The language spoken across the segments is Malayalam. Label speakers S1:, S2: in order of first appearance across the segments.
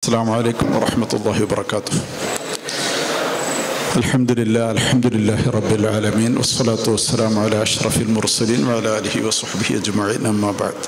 S1: السلام عليكم ورحمة الله وبركاته الحمد لله الحمد لله رب العالمين والصلاة والسلام على أشرف المرسلين وعلى آله وصحبه أجمعين أما بعد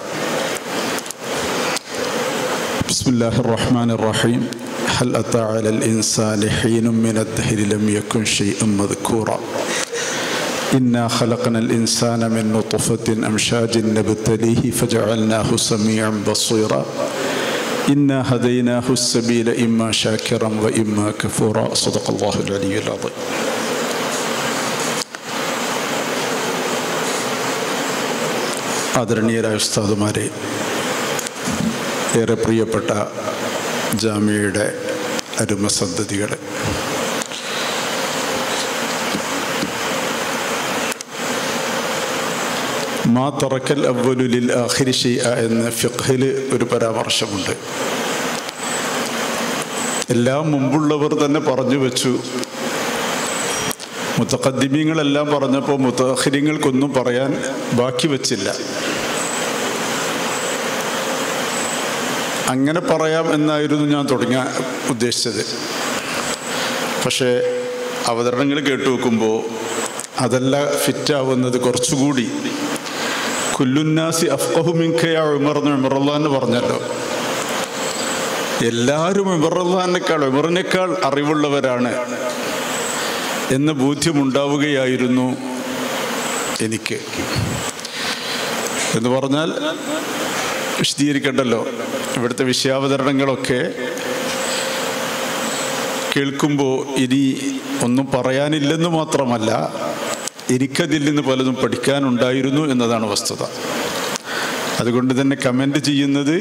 S1: بسم الله الرحمن الرحيم هل أتى على الإنسان حين من الدهر لم يكن شيئا مذكورا إنا خلقنا الإنسان من نطفة أمشاج نبتليه فجعلناه سميعا بصيرا إنا هديناه السبيل إما شاكرا وإما كفورا صدق الله العلي العظيم ആദരണീയരായ ഉസ്താദുമാരെ ഏറെ പ്രിയപ്പെട്ട ജാമ്യയുടെ അരുമസന്തതികൾ മാ തറക്കൽ അവലുലിൽ ആഖിരി ഷെയ്അ എന്ന ഫിഖ്ഹിൽ ഒരു പരാമർശമുണ്ട് എല്ലാം മുമ്പുള്ളവർ തന്നെ പറഞ്ഞു വെച്ചു മുത്തഖദ്ദിമീങ്ങളെല്ലാം പറഞ്ഞപ്പോൾ മുത്തഖരിങ്ങൾക്കൊന്നും പറയാൻ ബാക്കി വച്ചില്ല അങ്ങനെ പറയാം എന്നായിരുന്നു ഞാൻ തുടങ്ങാൻ ഉദ്ദേശിച്ചത് പക്ഷേ അവതരണങ്ങൾ കേട്ടു വെക്കുമ്പോൾ അതല്ല ഫിറ്റാവുന്നത് കുറച്ചുകൂടി കുല്ലുന്നാസി അഫ്കഹുമിൻഖയ ഉമർന്ന് ഉമറുല്ലാന്ന് പറഞ്ഞല്ലോ എല്ലാവരും ഉമറുല്ലാനേക്കാൾ ഉമറിനേക്കാൾ അറിവുള്ളവരാണ് എന്ന ബോധ്യമുണ്ടാവുകയായിരുന്നു എനിക്ക് എന്ന് പറഞ്ഞാൽ വിശദീകരിക്കണ്ടല്ലോ ഇവിടുത്തെ വിഷയാവതരണങ്ങളൊക്കെ കേൾക്കുമ്പോൾ ഇനി ഒന്നും പറയാനില്ലെന്ന് മാത്രമല്ല എനിക്കതിൽ നിന്ന് പലതും പഠിക്കാനുണ്ടായിരുന്നു എന്നതാണ് വസ്തുത അതുകൊണ്ട് തന്നെ കമൻ്റ് ചെയ്യുന്നത്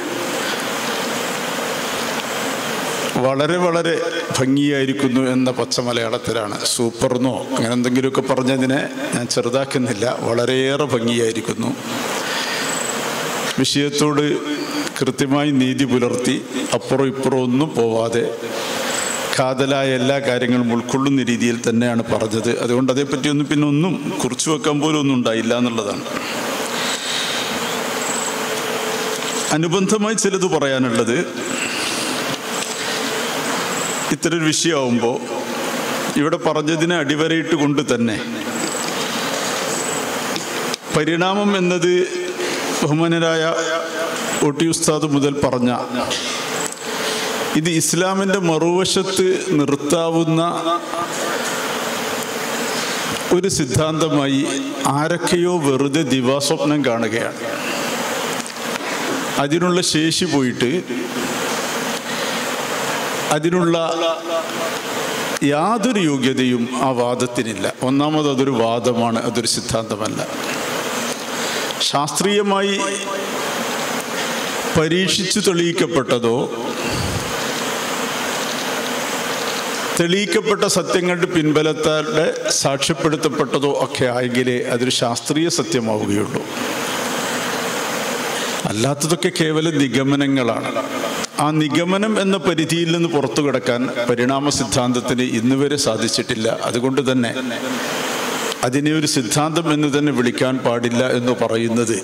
S1: വളരെ വളരെ ഭംഗിയായിരിക്കുന്നു എന്ന പച്ച മലയാളത്തിലാണ് സൂപ്പർന്നോ അങ്ങനെ എന്തെങ്കിലുമൊക്കെ പറഞ്ഞതിനെ ഞാൻ ചെറുതാക്കുന്നില്ല വളരെയേറെ ഭംഗിയായിരിക്കുന്നു വിഷയത്തോട് കൃത്യമായി നീതി പുലർത്തി അപ്പുറം ഇപ്പുറം ഒന്നും പോവാതെ കാതലായ എല്ലാ കാര്യങ്ങളും ഉൾക്കൊള്ളുന്ന രീതിയിൽ തന്നെയാണ് പറഞ്ഞത് അതുകൊണ്ട് അതേപ്പറ്റിയൊന്നും പിന്നെ ഒന്നും കുറിച്ചു വെക്കാൻ പോലും ഒന്നും ഉണ്ടായില്ല എന്നുള്ളതാണ് അനുബന്ധമായി ചിലത് പറയാനുള്ളത് ഇത്തരം ഒരു വിഷയമാവുമ്പോൾ ഇവിടെ പറഞ്ഞതിനെ അടിവരയിട്ട് കൊണ്ട് തന്നെ പരിണാമം എന്നത് ബഹുമാനരായ ഒട്ടി ഉസ്താദ് മുതൽ പറഞ്ഞ ഇത് ഇസ്ലാമിൻ്റെ മറുവശത്ത് നിർത്താവുന്ന ഒരു സിദ്ധാന്തമായി ആരൊക്കെയോ വെറുതെ ദിവാസ്വപ്നം കാണുകയാണ് അതിനുള്ള ശേഷി പോയിട്ട് അതിനുള്ള യാതൊരു യോഗ്യതയും ആ വാദത്തിനില്ല ഒന്നാമത് അതൊരു വാദമാണ് അതൊരു സിദ്ധാന്തമല്ല ശാസ്ത്രീയമായി പരീക്ഷിച്ചു തെളിയിക്കപ്പെട്ടതോ തെളിയിക്കപ്പെട്ട സത്യങ്ങളുടെ പിൻബലത്താലെ സാക്ഷ്യപ്പെടുത്തപ്പെട്ടതോ ഒക്കെ ആയെങ്കിലേ അതൊരു ശാസ്ത്രീയ സത്യമാവുകയുള്ളൂ അല്ലാത്തതൊക്കെ കേവലം നിഗമനങ്ങളാണ് ആ നിഗമനം എന്ന പരിധിയിൽ നിന്ന് പുറത്തു കിടക്കാൻ പരിണാമ സിദ്ധാന്തത്തിന് ഇന്ന് വരെ സാധിച്ചിട്ടില്ല അതുകൊണ്ട് തന്നെ അതിനെ ഒരു സിദ്ധാന്തം എന്ന് തന്നെ വിളിക്കാൻ പാടില്ല എന്ന് പറയുന്നത്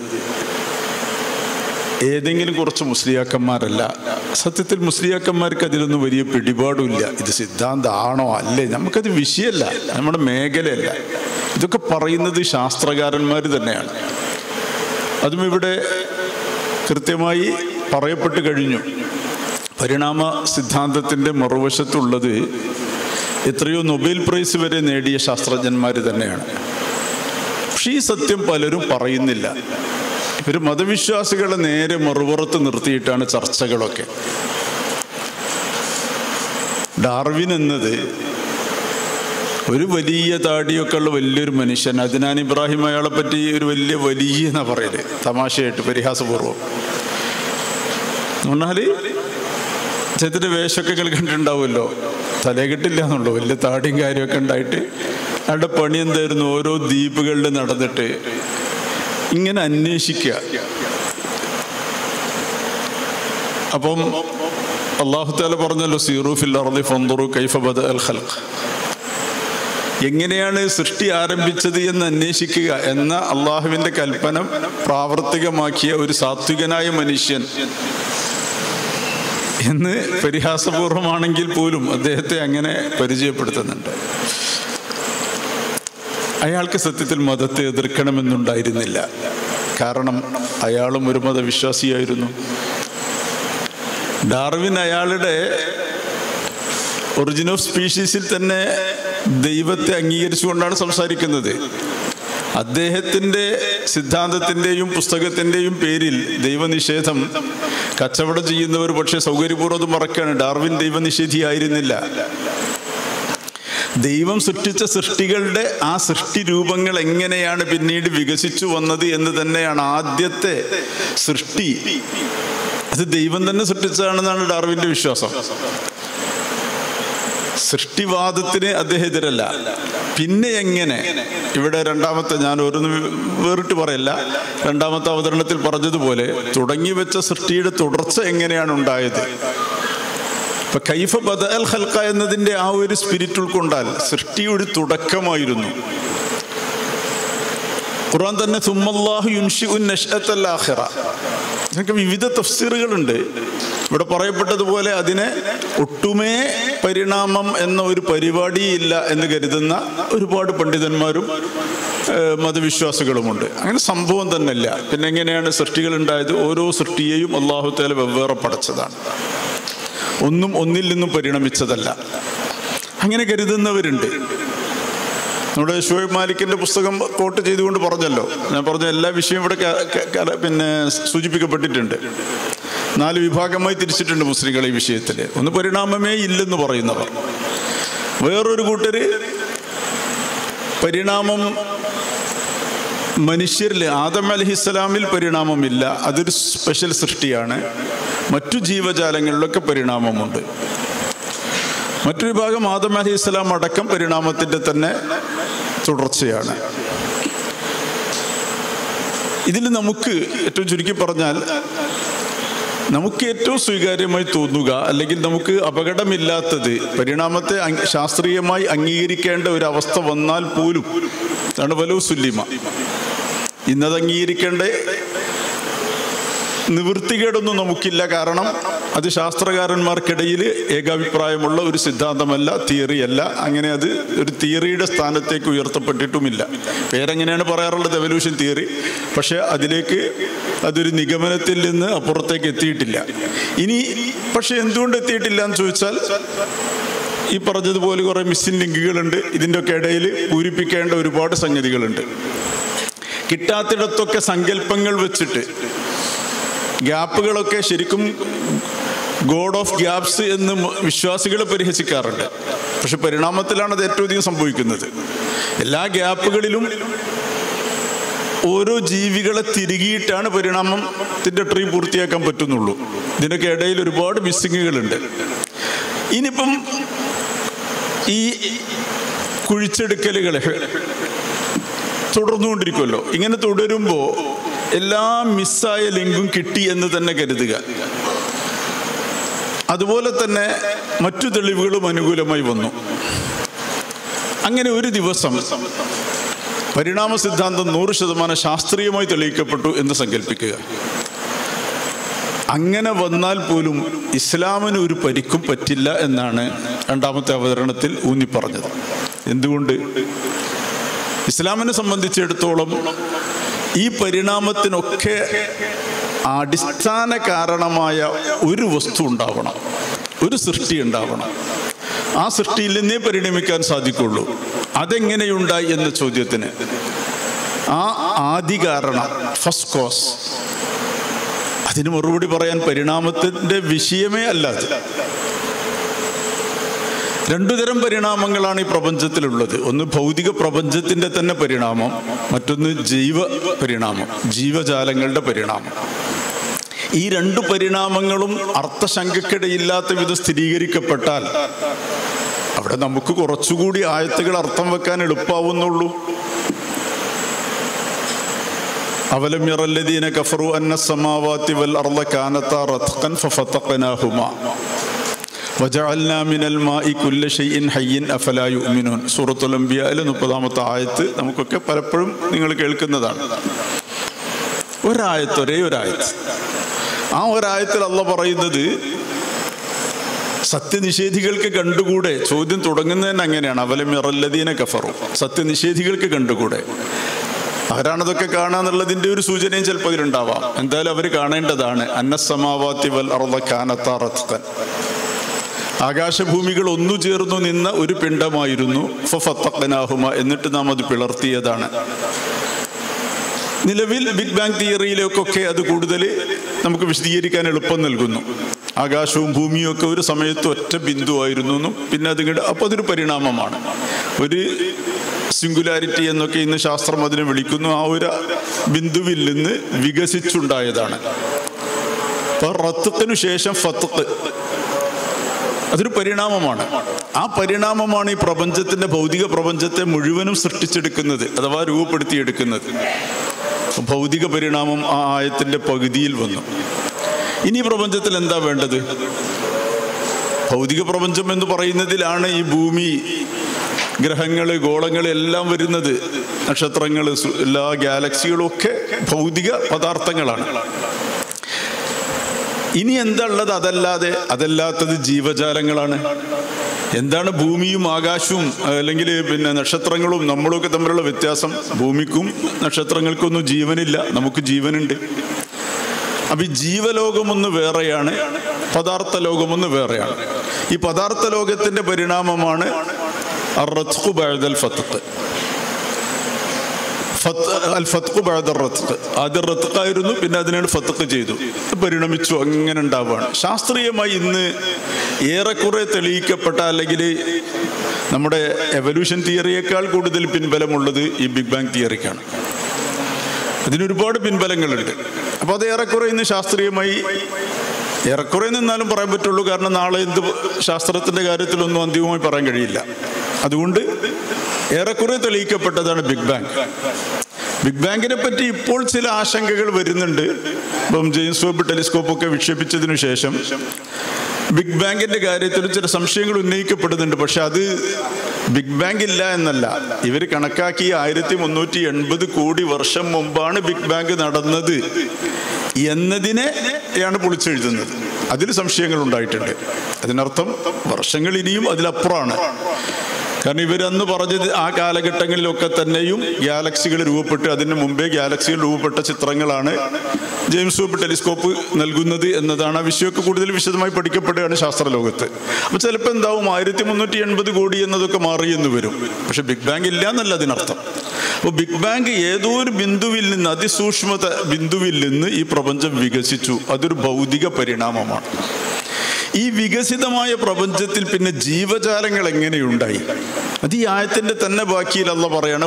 S1: ഏതെങ്കിലും കുറച്ച് മുസ്ലിയാക്കന്മാരല്ല സത്യത്തിൽ മുസ്ലിയാക്കന്മാർക്ക് അതിലൊന്നും വലിയ പിടിപാടുമില്ല ഇത് സിദ്ധാന്തമാണോ അല്ലേ നമുക്കത് വിഷയമല്ല നമ്മുടെ മേഖലയല്ല ഇതൊക്കെ പറയുന്നത് ശാസ്ത്രകാരന്മാർ തന്നെയാണ് അതും ഇവിടെ കൃത്യമായി പറയപ്പെട്ട് കഴിഞ്ഞു പരിണാമ സിദ്ധാന്തത്തിൻ്റെ മറുവശത്തുള്ളത് എത്രയോ നൊബേൽ പ്രൈസ് വരെ നേടിയ ശാസ്ത്രജ്ഞന്മാർ തന്നെയാണ് പക്ഷേ ഈ സത്യം പലരും പറയുന്നില്ല ഇവർ മതവിശ്വാസികളെ നേരെ മറുപുറത്ത് നിർത്തിയിട്ടാണ് ചർച്ചകളൊക്കെ ഡാർവിൻ എന്നത് ഒരു വലിയ താടിയൊക്കെ ഉള്ള വലിയൊരു മനുഷ്യൻ അദ്നാൻ ഇബ്രാഹിം അയാളെ പറ്റി ഒരു വലിയ വലിയ എന്നാ പറയല് തമാശയായിട്ട് പരിഹാസപൂർവ്വം പറഞ്ഞാൽ അദ്ദേഹത്തിൻ്റെ വേഷമൊക്കെ നിങ്ങൾ കണ്ടിട്ടുണ്ടാവുമല്ലോ തലകെട്ടില്ല എന്നുള്ളൂ വലിയ താടിയും കാര്യമൊക്കെ ഉണ്ടായിട്ട് അയാളുടെ പണി എന്തായിരുന്നു ഓരോ ദ്വീപുകളിൽ നടന്നിട്ട് ഇങ്ങനെ അന്വേഷിക്കുക അപ്പം അള്ളാഹു താല പറഞ്ഞല്ലോ സീറൂഫിൽ അറലി ഫന്ദുറു കൈഫ ബദ അൽ ഖൽഖ് എങ്ങനെയാണ് സൃഷ്ടി ആരംഭിച്ചത് എന്ന് അന്വേഷിക്കുക എന്ന അള്ളാഹുവിൻ്റെ കൽപ്പന പ്രാവർത്തികമാക്കിയ ഒരു സാത്വികനായ മനുഷ്യൻ എന്ന് പരിഹാസപൂർവമാണെങ്കിൽ പോലും അദ്ദേഹത്തെ അങ്ങനെ പരിചയപ്പെടുത്തുന്നുണ്ട് അയാൾക്ക് സത്യത്തിൽ മതത്തെ എതിർക്കണമെന്നുണ്ടായിരുന്നില്ല കാരണം അയാളും ഒരു മതവിശ്വാസിയായിരുന്നു ഡാർവിൻ അയാളുടെ ഒറിജിൻ ഓഫ് സ്പീഷീസിൽ തന്നെ ദൈവത്തെ അംഗീകരിച്ചുകൊണ്ടാണ് സംസാരിക്കുന്നത് അദ്ദേഹത്തിൻ്റെ സിദ്ധാന്തത്തിൻ്റെയും പുസ്തകത്തിൻ്റെയും പേരിൽ ദൈവനിഷേധം കച്ചവടം ചെയ്യുന്നവർ പക്ഷേ സൗകര്യപൂർവ്വം അത് മറക്കാണ് ഡാർവിൻ ദൈവനിഷേധിയായിരുന്നില്ല ദൈവം സൃഷ്ടിച്ച സൃഷ്ടികളുടെ ആ സൃഷ്ടി രൂപങ്ങൾ എങ്ങനെയാണ് പിന്നീട് വികസിച്ചു വന്നത് എന്ന് തന്നെയാണ് ആദ്യത്തെ സൃഷ്ടി അത് ദൈവം തന്നെ സൃഷ്ടിച്ചതാണെന്നാണ് ഡാർവിൻ്റെ വിശ്വാസം സൃഷ്ടിവാദത്തിന് അദ്ദേഹം എതിരല്ല പിന്നെ എങ്ങനെ ഇവിടെ രണ്ടാമത്തെ ഞാൻ ഓരോന്ന് വേറിട്ട് പറയല്ല രണ്ടാമത്തെ അവതരണത്തിൽ പറഞ്ഞതുപോലെ തുടങ്ങി വെച്ച സൃഷ്ടിയുടെ തുടർച്ച എങ്ങനെയാണ് ഉണ്ടായത് ഇപ്പൊ കൈഫ ബദ അൽ ഹൽക്ക എന്നതിന്റെ ആ ഒരു സ്പിരിറ്റ് ഉൾക്കൊണ്ടാൽ സൃഷ്ടി ഒരു തുടക്കമായിരുന്നു ഖുർആൻ തന്നെ സുമ്മല്ലാഹു യുൻഷി ഉൻ നഷ്അത്തൽ ആഖിറ ഇതിനൊക്കെ വിവിധ തഫ്സീറുകളുണ്ട് ഇവിടെ പറയപ്പെട്ടതുപോലെ അതിനെ ഒട്ടുമേ പരിണാമം എന്ന ഒരു പരിപാടിയില്ല എന്ന് കരുതുന്ന ഒരുപാട് പണ്ഡിതന്മാരും ഏഹ്, മതവിശ്വാസികളുമുണ്ട് അങ്ങനെ സംഭവം തന്നെയല്ല പിന്നെ എങ്ങനെയാണ് സൃഷ്ടികൾ ഉണ്ടായത് ഓരോ സൃഷ്ടിയെയും അള്ളാഹു തആല വെവ്വേറെ പടച്ചതാണ് ഒന്നും ഒന്നിൽ നിന്നും പരിണമിച്ചതല്ല അങ്ങനെ കരുതുന്നവരുണ്ട് നമ്മുടെ ഷുഹൈബ് മാലിക്കിന്റെ പുസ്തകം കോട്ട് ചെയ്തുകൊണ്ട് പറഞ്ഞല്ലോ ഞാൻ പറഞ്ഞ എല്ലാ വിഷയവും ഇവിടെ ക- ക- ക- പിന്നെ സൂചിപ്പിക്കപ്പെട്ടിട്ടുണ്ട് നാല് വിഭാഗമായി തിരിച്ചിട്ടുണ്ട് മുസ്ലിങ്ങൾ ഈ വിഷയത്തിൽ ഒന്ന് പരിണാമമേ ഇല്ലെന്ന് പറയുന്നവർ വേറൊരു കൂട്ടര് പരിണാമം മനുഷ്യരിൽ ആദം അലഹിസ്സലാമിൽ പരിണാമമില്ല അതൊരു സ്പെഷ്യൽ സൃഷ്ടിയാണ് മറ്റു ജീവജാലങ്ങളിലൊക്കെ പരിണാമമുണ്ട് മറ്റൊരു ഭാഗം ആദം അലി ഇസ്ലാം അടക്കം പരിണാമത്തിന്റെ തന്നെ തുടർച്ചയാണ് ഇതിൽ നമുക്ക് ഏറ്റവും ചുരുക്കി പറഞ്ഞാൽ നമുക്ക് ഏറ്റവും സ്വീകാര്യമായി തോന്നുക അല്ലെങ്കിൽ നമുക്ക് അപകടമില്ലാത്തത് പരിണാമത്തെ അങ്- ശാസ്ത്രീയമായി അംഗീകരിക്കേണ്ട ഒരു അവസ്ഥ വന്നാൽ പോലും അതാണ് വലു സുല്ലിമ ഇന്നത് അംഗീകരിക്കേണ്ട നിവൃത്തികേടൊന്നും നമുക്കില്ല കാരണം അത് ശാസ്ത്രകാരന്മാർക്കിടയിൽ ഏകാഭിപ്രായമുള്ള ഒരു സിദ്ധാന്തമല്ല തിയറിയല്ല അങ്ങനെ അത് ഒരു തിയറിയുടെ സ്ഥാനത്തേക്ക് ഉയർത്തപ്പെട്ടിട്ടുമില്ല പേരെങ്ങനെയാണ് പറയാറുള്ളത് എവല്യൂഷൻ തിയറി പക്ഷെ അതിലേക്ക് അതൊരു നിഗമനത്തിൽ നിന്ന് അപ്പുറത്തേക്ക് എത്തിയിട്ടില്ല ഇനി പക്ഷെ എന്തുകൊണ്ട് എത്തിയിട്ടില്ല എന്ന് ചോദിച്ചാൽ ഈ പറഞ്ഞതുപോലെ കുറെ മിസ്സിംഗ് ലിങ്കുകളുണ്ട് ഇതിൻ്റെ ഒക്കെ ഇടയിൽ പൂരിപ്പിക്കേണ്ട ഒരുപാട് സംഗതികളുണ്ട് കിട്ടാത്തിടത്തൊക്കെ സങ്കല്പങ്ങൾ വെച്ചിട്ട് ഗ്യാപ്പുകളൊക്കെ ശരിക്കും ഗോഡ് ഓഫ് ഗ്യാപ്സ് എന്ന് മ- വിശ്വാസികളെ പരിഹസിക്കാറുണ്ട് പക്ഷെ പരിണാമത്തിലാണ് അത് ഏറ്റവും അധികം സംഭവിക്കുന്നത് എല്ലാ ഗ്യാപ്പുകളിലും ഓരോ ജീവികളെ തിരികിയിട്ടാണ് പരിണാമത്തിന്റെ ട്രീ പൂർത്തിയാക്കാൻ പറ്റുന്നുള്ളൂ ഇതിനൊക്കെ ഇടയിൽ ഒരുപാട് മിസ്സിങ്ങുകളുണ്ട് ഇനിയിപ്പം ഈ കുഴിച്ചെടുക്കലുകളെ തുടർന്നുകൊണ്ടിരിക്കുമല്ലോ ഇങ്ങനെ തുടരുമ്പോൾ എല്ലാ മിസ്സായ ലിങ്കും കിട്ടി എന്ന് തന്നെ കരുതുക അതുപോലെ തന്നെ മറ്റു തെളിവുകളും അനുകൂലമായി വന്നു അങ്ങനെ ഒരു ദിവസം പരിണാമ സിദ്ധാന്തം നൂറ് ശതമാനം ശാസ്ത്രീയമായി തെളിയിക്കപ്പെട്ടു എന്ന് സങ്കല്പിക്കുക അങ്ങനെ വന്നാൽ പോലും ഇസ്ലാമിന് ഒരു പരിക്കും പറ്റില്ല എന്നാണ് രണ്ടാമത്തെ അവതരണത്തിൽ ഊന്നി പറഞ്ഞത് എന്തുകൊണ്ട് ഇസ്ലാമിനെ സംബന്ധിച്ചിടത്തോളം ഈ പരിണാമത്തിനൊക്കെ അടിസ്ഥാന കാരണമായ ഒരു വസ്തു ഉണ്ടാവണം ഒരു സൃഷ്ടി ഉണ്ടാവണം ആ സൃഷ്ടിയിൽ നിന്നേ പരിണമിക്കാൻ സാധിക്കുള്ളൂ അതെങ്ങനെയുണ്ടായി എന്ന ചോദ്യത്തിന് ആ ആദി കാരണം ഫസ്റ്റ് കോസ് അതിന് മറുപടി പറയാൻ പരിണാമത്തിന്റെ വിഷയമേ അല്ല അത് രണ്ടു തരം പരിണാമങ്ങളാണ് ഈ പ്രപഞ്ചത്തിലുള്ളത് ഒന്ന് ഭൗതിക പ്രപഞ്ചത്തിന്റെ തന്നെ പരിണാമം മറ്റൊന്ന് ജൈവ പരിണാമം ജീവജാലങ്ങളുടെ പരിണാമം ഈ രണ്ടു പരിണാമങ്ങളും അർത്ഥശങ്കക്കിടയില്ലാത്ത വിധം സ്ഥിരീകരിക്കപ്പെട്ടാൽ അവിടെ നമുക്ക് കുറച്ചുകൂടി ആയത്തുകൾ അർത്ഥം വെക്കാൻ എളുപ്പാവുന്നുള്ളൂ അവലം യറല്ലദീന കഫറു അന്ന സമാവാതി വൽ അർള കാനത്താ റത്ഖൻ ഫഫതഖനാഹുമാ വജഅൽനാ മിനൽ മാഇ കുല്ല ഷൈഇൻ ഹയ്യിൻ അഫലാ യുഅ്മിനൂൻ സൂറത്തുൽ അംബിയായിലെ മുപ്പതാമത്തെ ആയത്ത് നമുക്കൊക്കെ പലപ്പോഴും നിങ്ങൾ കേൾക്കുന്നതാണ് ഒരായത്ത് ഒരേ ഒരായത്ത് ആ ഒരായത്തിൽ അള്ള പറയുന്നത് സത്യനിഷേധികൾക്ക് കണ്ടുകൂടെ ചോദ്യം തുടങ്ങുന്നതന്നെ അങ്ങനെയാണ് അവലം ഇറല്ലതീന കഫറു സത്യനിഷേധികൾക്ക് കണ്ടുകൂടെ ആരാണതൊക്കെ കാണാന്നുള്ളതിന്റെ ഒരു സൂചനയും ചിലപ്പോൾ അതിലുണ്ടാവാം എന്തായാലും അവർ കാണേണ്ടതാണ് അന്നസമാവാത്തി വൽ അർള കാനത്താറത്തൻ ആകാശഭൂമികൾ ഒന്നു ചേർന്നു നിന്ന ഒരു പിണ്ടമായിരുന്നു ഫത്തഖനാഹുമ എന്നിട്ട് നാം അത് പിളർത്തിയതാണ് നിലവിൽ ബിഗ് ബാങ് തിയറിയിലേക്കൊക്കെ അത് കൂടുതൽ നമുക്ക് വിശദീകരിക്കാൻ എളുപ്പം നൽകുന്നു ആകാശവും ഭൂമിയും ഒക്കെ ഒരു സമയത്ത് ഒറ്റ ബിന്ദുവായിരുന്നു എന്നും പിന്നെ അതിങ്ങോട്ട് അപ്പോൾ അതൊരു പരിണാമമാണ് ഒരു സിംഗുലാരിറ്റി എന്നൊക്കെ ഇന്ന് ശാസ്ത്രം അതിനെ വിളിക്കുന്നു ആ ഒരു ബിന്ദുവിൽ നിന്ന് വികസിച്ചുണ്ടായതാണ് അപ്പൊ റത്തത്തിനു ശേഷം ഫത്തത്ത് അതൊരു പരിണാമമാണ് ആ പരിണാമമാണ് ഈ പ്രപഞ്ചത്തിന്റെ ഭൗതിക പ്രപഞ്ചത്തെ മുഴുവനും സൃഷ്ടിച്ചെടുക്കുന്നത് അഥവാ രൂപപ്പെടുത്തിയെടുക്കുന്നത് ഭൗതിക പരിണാമം ആ ആയത്തിന്റെ പകുതിയിൽ വന്നു ഇനി പ്രപഞ്ചത്തിൽ എന്താ വേണ്ടത് ഭൗതിക പ്രപഞ്ചം എന്ന് പറയുന്നതിലാണ് ഈ ഭൂമി ഗ്രഹങ്ങള് ഗോളങ്ങൾ എല്ലാം വരുന്നത് നക്ഷത്രങ്ങൾ എല്ലാ ഗാലക്സികളും ഒക്കെ ഭൗതിക പദാർത്ഥങ്ങളാണ് ഇനി എന്താ ഉള്ളത് അതല്ലാതെ അതല്ലാത്തത് ജീവജാലങ്ങളാണ് എന്താണ് ഭൂമിയും ആകാശവും അല്ലെങ്കിൽ പിന്നെ നക്ഷത്രങ്ങളും നമ്മളൊക്കെ തമ്മിലുള്ള വ്യത്യാസം ഭൂമിക്കും നക്ഷത്രങ്ങൾക്കൊന്നും ജീവനില്ല നമുക്ക് ജീവനുണ്ട് അപ്പൊ ഈ ജീവലോകമൊന്ന് വേറെയാണ് പദാർത്ഥ ലോകമൊന്ന് വേറെയാണ് ഈ പദാർത്ഥ ലോകത്തിന്റെ പരിണാമമാണ് അറത്ഖു ബഅദൽ ഫത്ഖ് അൽ ഫത്ഖു ബഅദ റത്ഖ് ആദ്യം റത്ഖായിരുന്നു പിന്നെ അതിനാണ് ഫത്ഖ് ചെയ്തു പരിണമിച്ചു അങ്ങനെ ഉണ്ടാവുകയാണ് ശാസ്ത്രീയമായി ഇന്ന് ഏറെക്കുറെ തെളിയിക്കപ്പെട്ട അല്ലെങ്കിൽ നമ്മുടെ എവല്യൂഷൻ തിയറിയേക്കാൾ കൂടുതൽ പിൻബലമുള്ളത് ഈ ബിഗ് ബാങ് തിയറിക്കാണ് അതിനൊരുപാട് പിൻബലങ്ങളുണ്ട് അപ്പോൾ അത് ഏറെക്കുറെ ഇന്ന് ശാസ്ത്രീയമായി ഏറെക്കുറെ നിന്നാലും പറയാൻ പറ്റുള്ളൂ കാരണം നാളെ എന്ത് ശാസ്ത്രത്തിന്റെ കാര്യത്തിലൊന്നും അന്തിമമായി പറയാൻ കഴിയില്ല അതുകൊണ്ട് ഏറെക്കുറെ തെളിയിക്കപ്പെട്ടതാണ് ബിഗ് ബാങ് ബിഗ് ബാങ്കിനെ പറ്റി ഇപ്പോൾ ചില ആശങ്കകൾ വരുന്നുണ്ട് ഇപ്പം ജെയിംസ് വെബ് ടെലിസ്കോപ്പ് ഒക്കെ വിക്ഷേപിച്ചതിനു ശേഷം ബിഗ് ബാങ്കിന്റെ കാര്യത്തിൽ ചില സംശയങ്ങൾ ഉന്നയിക്കപ്പെടുന്നുണ്ട് പക്ഷെ അത് ബിഗ് ബാങ്ക് ഇല്ല എന്നല്ല ഇവർ കണക്കാക്കി ആയിരത്തി മുന്നൂറ്റി എൺപത് കോടി വർഷം മുമ്പാണ് ബിഗ് ബാങ്ക് നടന്നത് എന്നതിനെയാണ് പൊളിച്ചെഴുതുന്നത് അതിൽ സംശയങ്ങൾ ഉണ്ടായിട്ടുണ്ട് അതിനർത്ഥം വർഷങ്ങൾ ഇനിയും അതിലപ്പുറമാണ് കാരണം ഇവരന്ന് പറഞ്ഞത് ആ കാലഘട്ടങ്ങളിലൊക്കെ തന്നെയും ഗാലക്സികൾ രൂപപ്പെട്ട് അതിന് മുമ്പേ ഗാലക്സികൾ രൂപപ്പെട്ട ചിത്രങ്ങളാണ് ജെയിംസ് വെബ് ടെലിസ്കോപ്പ് നൽകുന്നത് എന്നതാണ് ആ വിഷയമൊക്കെ കൂടുതൽ വിശദമായി പഠിക്കപ്പെടുകയാണ് ശാസ്ത്രലോകത്ത് അപ്പൊ ചിലപ്പോൾ എന്താവും ആയിരത്തി മുന്നൂറ്റി എൺപത് കോടി എന്നതൊക്കെ മാറി എന്ന് വരും പക്ഷെ ബിഗ് ബാങ്ക് ഇല്ല എന്നല്ല അതിനർത്ഥം അപ്പോൾ ബിഗ് ബാങ്ക് ഏതോ ഒരു ബിന്ദുവിൽ നിന്ന് അതിസൂക്ഷ്മത ബിന്ദുവിൽ നിന്ന് ഈ പ്രപഞ്ചം വികസിച്ചു അതൊരു ഭൗതിക പരിണാമമാണ് ഈ വികസിതമായ പ്രപഞ്ചത്തിൽ പിന്നെ ജീവജാലങ്ങൾ എങ്ങനെയുണ്ടായി അത് ഈ ആയത്തിന്റെ തന്നെ ബാക്കിയിൽ അല്ല പറയാണ്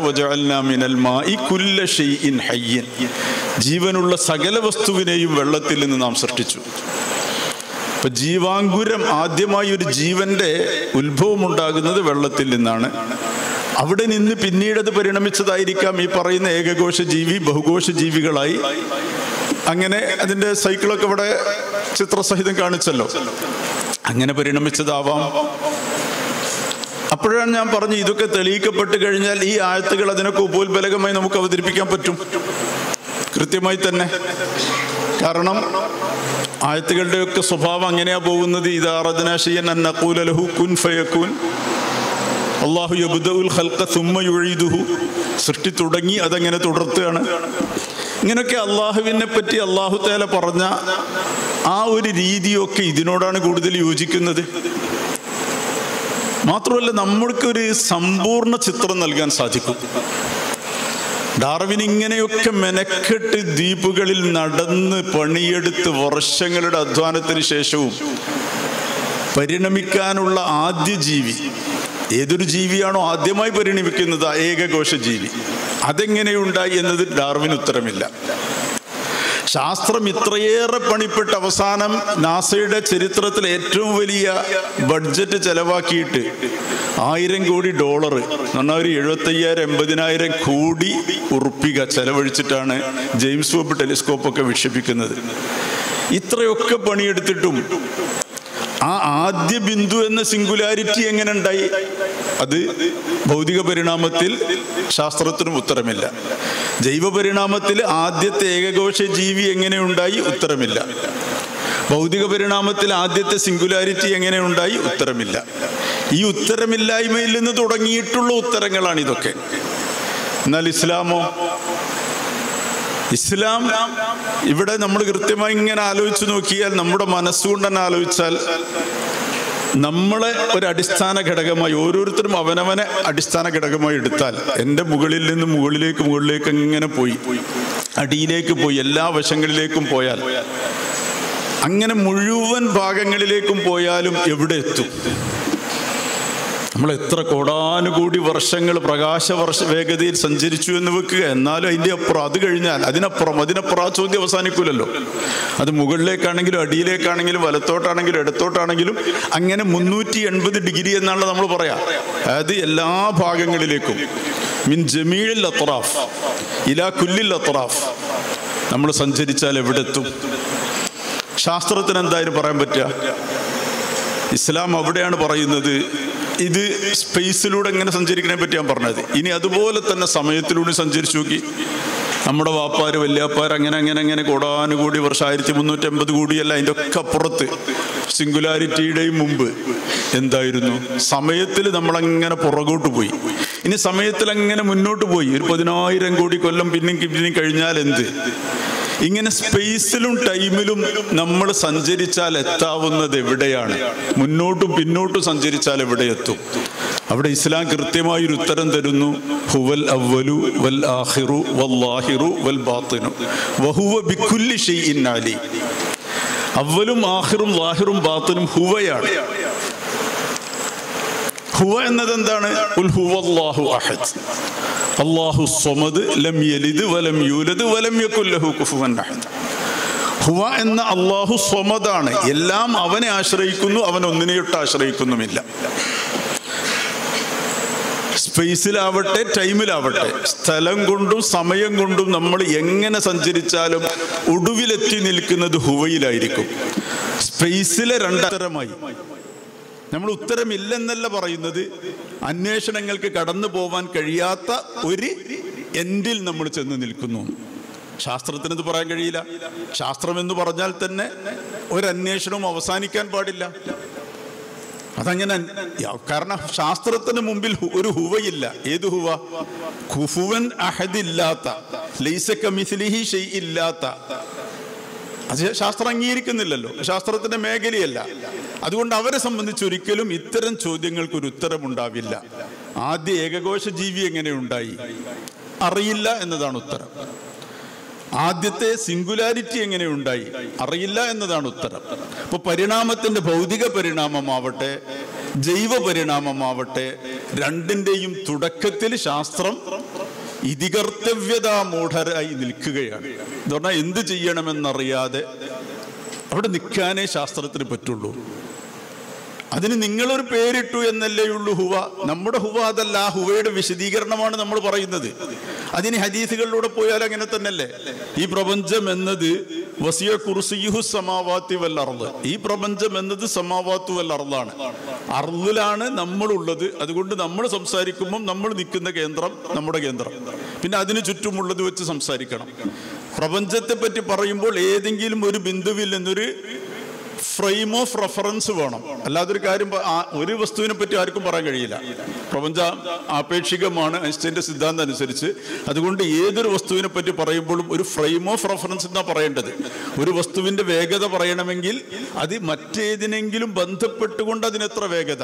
S1: ജീവനുള്ള സകല വസ്തുവിനെയും വെള്ളത്തിൽ നിന്ന് നാം സൃഷ്ടിച്ചു ഇപ്പൊ ജീവാങ്കുരം ആദ്യമായി ഒരു ജീവന്റെ ഉത്ഭവം ഉണ്ടാകുന്നത് വെള്ളത്തിൽ നിന്നാണ് അവിടെ നിന്ന് പിന്നീട് അത് പരിണമിച്ചതായിരിക്കാം ഈ പറയുന്ന ഏകകോശ ജീവി ബഹുകോശ ജീവികളായി അങ്ങനെ അതിന്റെ സൈക്കിളൊക്കെ ഇവിടെ ചിത്രസഹിതം കാണിച്ചല്ലോ അങ്ങനെ പരിണമിച്ചതാവാം അപ്പോഴാണ് ഞാൻ പറഞ്ഞു ഇതൊക്കെ തെളിയിക്കപ്പെട്ട് കഴിഞ്ഞാൽ ഈ ആഴത്തുകൾ അതിനൊക്കെ ഉപോത്ബലകമായി നമുക്ക് അവതരിപ്പിക്കാൻ പറ്റും കൃത്യമായി തന്നെ കാരണം ആയത്തുകളുടെയൊക്കെ സ്വഭാവം അങ്ങനെയാ പോകുന്നത് ഇതാറദനാശയൻ അന്നക്കൂലഹു കുൻ ഫയക്കൂൻ അള്ളാഹു യബുദുൽ ഖൽഖ സുമ്മ യുഴീദുഹു സൃഷ്ടി തുടങ്ങി അതങ്ങനെ തുടർത്തുകയാണ് ഇങ്ങനെയൊക്കെ അള്ളാഹുവിനെ പറ്റി അള്ളാഹു തേല പറഞ്ഞ ആ ഒരു രീതിയൊക്കെ ഇതിനോടാണ് കൂടുതൽ യോജിക്കുന്നത് മാത്രമല്ല നമ്മൾക്കൊരു സമ്പൂർണ്ണ ചിത്രം നൽകാൻ സാധിക്കും ഡാർവിൻ ഇങ്ങനെയൊക്കെ മെനക്കെട്ട് ദ്വീപുകളിൽ നടന്ന് പണിയെടുത്ത് വർഷങ്ങളുടെ അധ്വാനത്തിന് ശേഷവും പരിണമിക്കാനുള്ള ആദ്യ ജീവി ഏതൊരു ജീവിയാണോ ആദ്യമായി പരിണമിക്കുന്നത് ആ ഏകകോശ ജീവി അതെങ്ങനെയുണ്ടായി എന്നത് ഡാർവിന് ഉത്തരമില്ല ശാസ്ത്രം ഇത്രയേറെ പണിപ്പെട്ട് അവസാനം നാസയുടെ ചരിത്രത്തിൽ ഏറ്റവും വലിയ ബഡ്ജറ്റ് ചെലവാക്കിയിട്ട് ആയിരം കോടി ഡോളർ പറഞ്ഞാൽ ഒരു എഴുപത്തയ്യായിരം എൺപതിനായിരം കോടി ഉറുപ്പിക ചെലവഴിച്ചിട്ടാണ് ജെയിംസ് വെബ് ടെലിസ്കോപ്പ് ഒക്കെ വിക്ഷേപിക്കുന്നത് ഇത്രയൊക്കെ പണിയെടുത്തിട്ടും ആ ആദ്യ ബിന്ദു എന്ന സിംഗുലാരിറ്റി എങ്ങനെ ഉണ്ടായി അത് ഭൗതിക പരിണാമത്തിൽ ശാസ്ത്രത്തിനും ഉത്തരമില്ല ജൈവ പരിണാമത്തിൽ ആദ്യത്തെ ഏകകോശ ജീവി എങ്ങനെ ഉണ്ടായി ഉത്തരമില്ല ഭൗതിക പരിണാമത്തിൽ ആദ്യത്തെ സിംഗുലാരിറ്റി എങ്ങനെ ഉണ്ടായി ഉത്തരമില്ല ഈ ഉത്തരമില്ലായ്മയിൽ നിന്ന് തുടങ്ങിയിട്ടുള്ള ഉത്തരങ്ങളാണ് ഇതൊക്കെ എന്നാൽ ഇസ്ലാമോ ഇസ്ലാം ഇവിടെ നമ്മൾ കൃത്യമായി ഇങ്ങനെ ആലോചിച്ച് നോക്കിയാൽ നമ്മുടെ മനസ്സുകൊണ്ട് തന്നെ ആലോചിച്ചാൽ നമ്മളെ ഒരു അടിസ്ഥാന ഘടകമായി ഓരോരുത്തരും അവനവനെ അടിസ്ഥാന ഘടകമായി എടുത്താൽ എൻ്റെ മുകളിൽ നിന്ന് മുകളിലേക്ക് മുകളിലേക്ക് ഇങ്ങനെ പോയി അടിയിലേക്ക് പോയി എല്ലാ വശങ്ങളിലേക്കും പോയാൽ അങ്ങനെ മുഴുവൻ ഭാഗങ്ങളിലേക്കും പോയാലും എവിടെ എത്തും നമ്മൾ എത്ര കോടാനുകൂടി വർഷങ്ങൾ പ്രകാശ വർഷ വേഗതയിൽ സഞ്ചരിച്ചു എന്ന് വെക്കുക എന്നാലും അതിൻ്റെ അപ്പുറം അത് കഴിഞ്ഞാൽ അതിനപ്പുറം അതിനപ്പുറം ആ ചോദ്യം അവസാനിക്കൂലല്ലോ അത് മുകളിലേക്കാണെങ്കിലും അടിയിലേക്കാണെങ്കിലും വലത്തോട്ടാണെങ്കിലും ഇടത്തോട്ടാണെങ്കിലും അങ്ങനെ മുന്നൂറ്റി എൺപത് ഡിഗ്രി എന്നാണ് നമ്മൾ പറയാം അതായത് എല്ലാ ഭാഗങ്ങളിലേക്കും മിൻ ജമീൽ അത്രാഫ് ഇലാ കുല്ലിൽ അത്രാഫ് നമ്മൾ സഞ്ചരിച്ചാൽ എവിടെ എത്തും ശാസ്ത്രത്തിന് എന്തായാലും പറയാൻ പറ്റുക ഇസ്ലാം അവിടെയാണ് പറയുന്നത് ഇത് സ്പേസിലൂടെ എങ്ങനെ സഞ്ചരിക്കണേ പറ്റി ഞാൻ പറഞ്ഞത് ഇനി അതുപോലെ തന്നെ സമയത്തിലൂടെ സഞ്ചരിച്ചു നോക്കി നമ്മുടെ വാപ്പാര് വല്യാപ്പാര് അങ്ങനെ അങ്ങനെ അങ്ങനെ കോടാനുകൂടി വർഷം ആയിരത്തി മുന്നൂറ്റി അമ്പത് കൂടിയല്ല അതിൻ്റെ ഒക്കെ അപ്പുറത്ത് സിംഗുലാരിറ്റിയുടെയും മുമ്പ് എന്തായിരുന്നു സമയത്തിൽ നമ്മളങ്ങനെ പുറകോട്ട് പോയി ഇനി സമയത്തിൽ അങ്ങനെ മുന്നോട്ട് പോയി ഒരു പതിനായിരം കോടി കൊല്ലം പിന്നെയും പിന്നെയും കഴിഞ്ഞാൽ എന്ത് ഇങ്ങനെ സ്പേസിലും ടൈമിലും നമ്മൾ സഞ്ചരിച്ചാൽ എത്താവുന്നത് എവിടെയാണ് മുന്നോട്ടും പിന്നോട്ടും സഞ്ചരിച്ചാൽ എവിടെ എത്തും അവിടെ ഇസ്ലാം കൃത്യമായി ഒരു ഉത്തരം തരുന്നു ഹുവൽ അവലു വൽ ആഹിറു വല്ലാഹിറു വൽ ബാത്തിനു വഹുവ ബിക്കുല്ലി ഷൈഇൻ അലി അവലും ആഹിറും ലാഹിറും ബാത്തിനും ഹുവയാണ് ഹുവ എന്നത് എന്താണ് ഉൽ ഹുവല്ലാഹു അഹദ് അള്ളാഹു സ്വമദ് ലം യലിദ് വലം യൂലദ് വലം യക്കുല്ലഹു കുഫുവൻ അഹദ് ഹുവ എന്ന അള്ളാഹു സ്വമദാണ് എല്ലാം അവനെ ആശ്രയിക്കുന്നു അവൻ ഒന്നിനെയൊട്ട് ആശ്രയിക്കുന്നുമില്ല സ്പേസിലാവട്ടെ ടൈമിലാവട്ടെ സ്ഥലം കൊണ്ടും സമയം കൊണ്ടും നമ്മൾ എങ്ങനെ സഞ്ചരിച്ചാലും ഒടുവിലെത്തി നിൽക്കുന്നത് ഹുവയിലായിരിക്കും സ്പേസിലെ രണ്ടരമായി നമ്മൾ ഉത്തരമില്ലെന്നല്ല പറയുന്നത് അന്വേഷണങ്ങൾക്ക് കടന്നു പോവാൻ കഴിയാത്ത ഒരു എൻഡിൽ നമ്മൾ ചെന്ന് നിൽക്കുന്നു ശാസ്ത്രത്തിന് ഇത് പറയാൻ കഴിയില്ല ശാസ്ത്രം എന്ന് പറഞ്ഞാൽ തന്നെ ഒരു അന്വേഷണവും അവസാനിക്കാൻ പാടില്ല അതങ്ങനെ യ- കാരണം ശാസ്ത്രത്തിന് മുമ്പിൽ ഹു- ഒരു ഹുവയില്ല ഏത് ഹുവ കുഫുവൻ അഹദില്ലാത്ത ലൈസക്ക മിഥിലിഹി ഷെയ് ഇല്ലാത്ത അത് ശാസ്ത്രം അംഗീകരിക്കുന്നില്ലല്ലോ ശാസ്ത്രത്തിന്റെ മേഖലയല്ല അതുകൊണ്ട് അവരെ സംബന്ധിച്ച് ഒരിക്കലും ഇത്തരം ചോദ്യങ്ങൾക്ക് ഒരു ഉത്തരമുണ്ടാവില്ല ആദ്യ ഏകകോശ ജീവി എങ്ങനെ ഉണ്ടായി അറിയില്ല എന്നതാണ് ഉത്തരം ആദ്യത്തെ സിംഗുലാരിറ്റി എങ്ങനെ ഉണ്ടായി അറിയില്ല എന്നതാണ് ഉത്തരം അപ്പൊ പരിണാമത്തിന്റെ ഭൗതിക പരിണാമമാവട്ടെ ജൈവ പരിണാമമാവട്ടെ രണ്ടിന്റെയും തുടക്കത്തിൽ ശാസ്ത്രം ഇതികർത്തവ്യതാ മൂഢരായി നിൽക്കുകയാണ് എന്ന് പറഞ്ഞാൽ എന്ത് ചെയ്യണമെന്നറിയാതെ അവിടെ നിൽക്കാനേ ശാസ്ത്രത്തിന് പറ്റുള്ളൂ അതിന് നിങ്ങളൊരു പേരിട്ടു എന്നല്ലേ ഉള്ളൂ ഹുവ നമ്മുടെ ഹുവ അതല്ല ആ ഹുവയുടെ വിശദീകരണമാണ് നമ്മൾ പറയുന്നത് അതിന് ഹദീസുകളിലൂടെ പോയാൽ അങ്ങനെ തന്നെയല്ലേ ഈ പ്രപഞ്ചം എന്നത് വസിയ കുർസിയുഹു സമാവാത്തി വൽ അർള് ഈ പ്രപഞ്ചം എന്നത് സമാവാത്തു വൽ അർളാണ് അർളിലാണ് നമ്മളുള്ളത് അതുകൊണ്ട് നമ്മൾ സംസാരിക്കുമ്പം നമ്മൾ നിൽക്കുന്ന കേന്ദ്രം നമ്മുടെ കേന്ദ്രം പിന്നെ അതിന് ചുറ്റുമുള്ളത് വെച്ച് സംസാരിക്കണം പ്രപഞ്ചത്തെ പറ്റി പറയുമ്പോൾ ഏതെങ്കിലും ഒരു ബിന്ദുവിൽ നിന്നൊരു ഫ്രെയിം ഓഫ് റെഫറൻസ് വേണം അല്ലാതൊരു കാര്യം പ- ആ- ഒരു വസ്തുവിനെ പറ്റി ആർക്കും പറയാൻ കഴിയില്ല പ്രപഞ്ചം ആപേക്ഷികമാണ് ഐൻസ്റ്റൈൻ്റെ സിദ്ധാന്തം അനുസരിച്ച് അതുകൊണ്ട് ഏതൊരു വസ്തുവിനെ പറ്റി പറയുമ്പോഴും ഒരു ഫ്രെയിം ഓഫ് റെഫറൻസ് എന്നാ പറയേണ്ടത് ഒരു വസ്തുവിന്റെ വേഗത പറയണമെങ്കിൽ അത് മറ്റേതിനെങ്കിലും ബന്ധപ്പെട്ടുകൊണ്ട് അതിനെത്ര വേഗത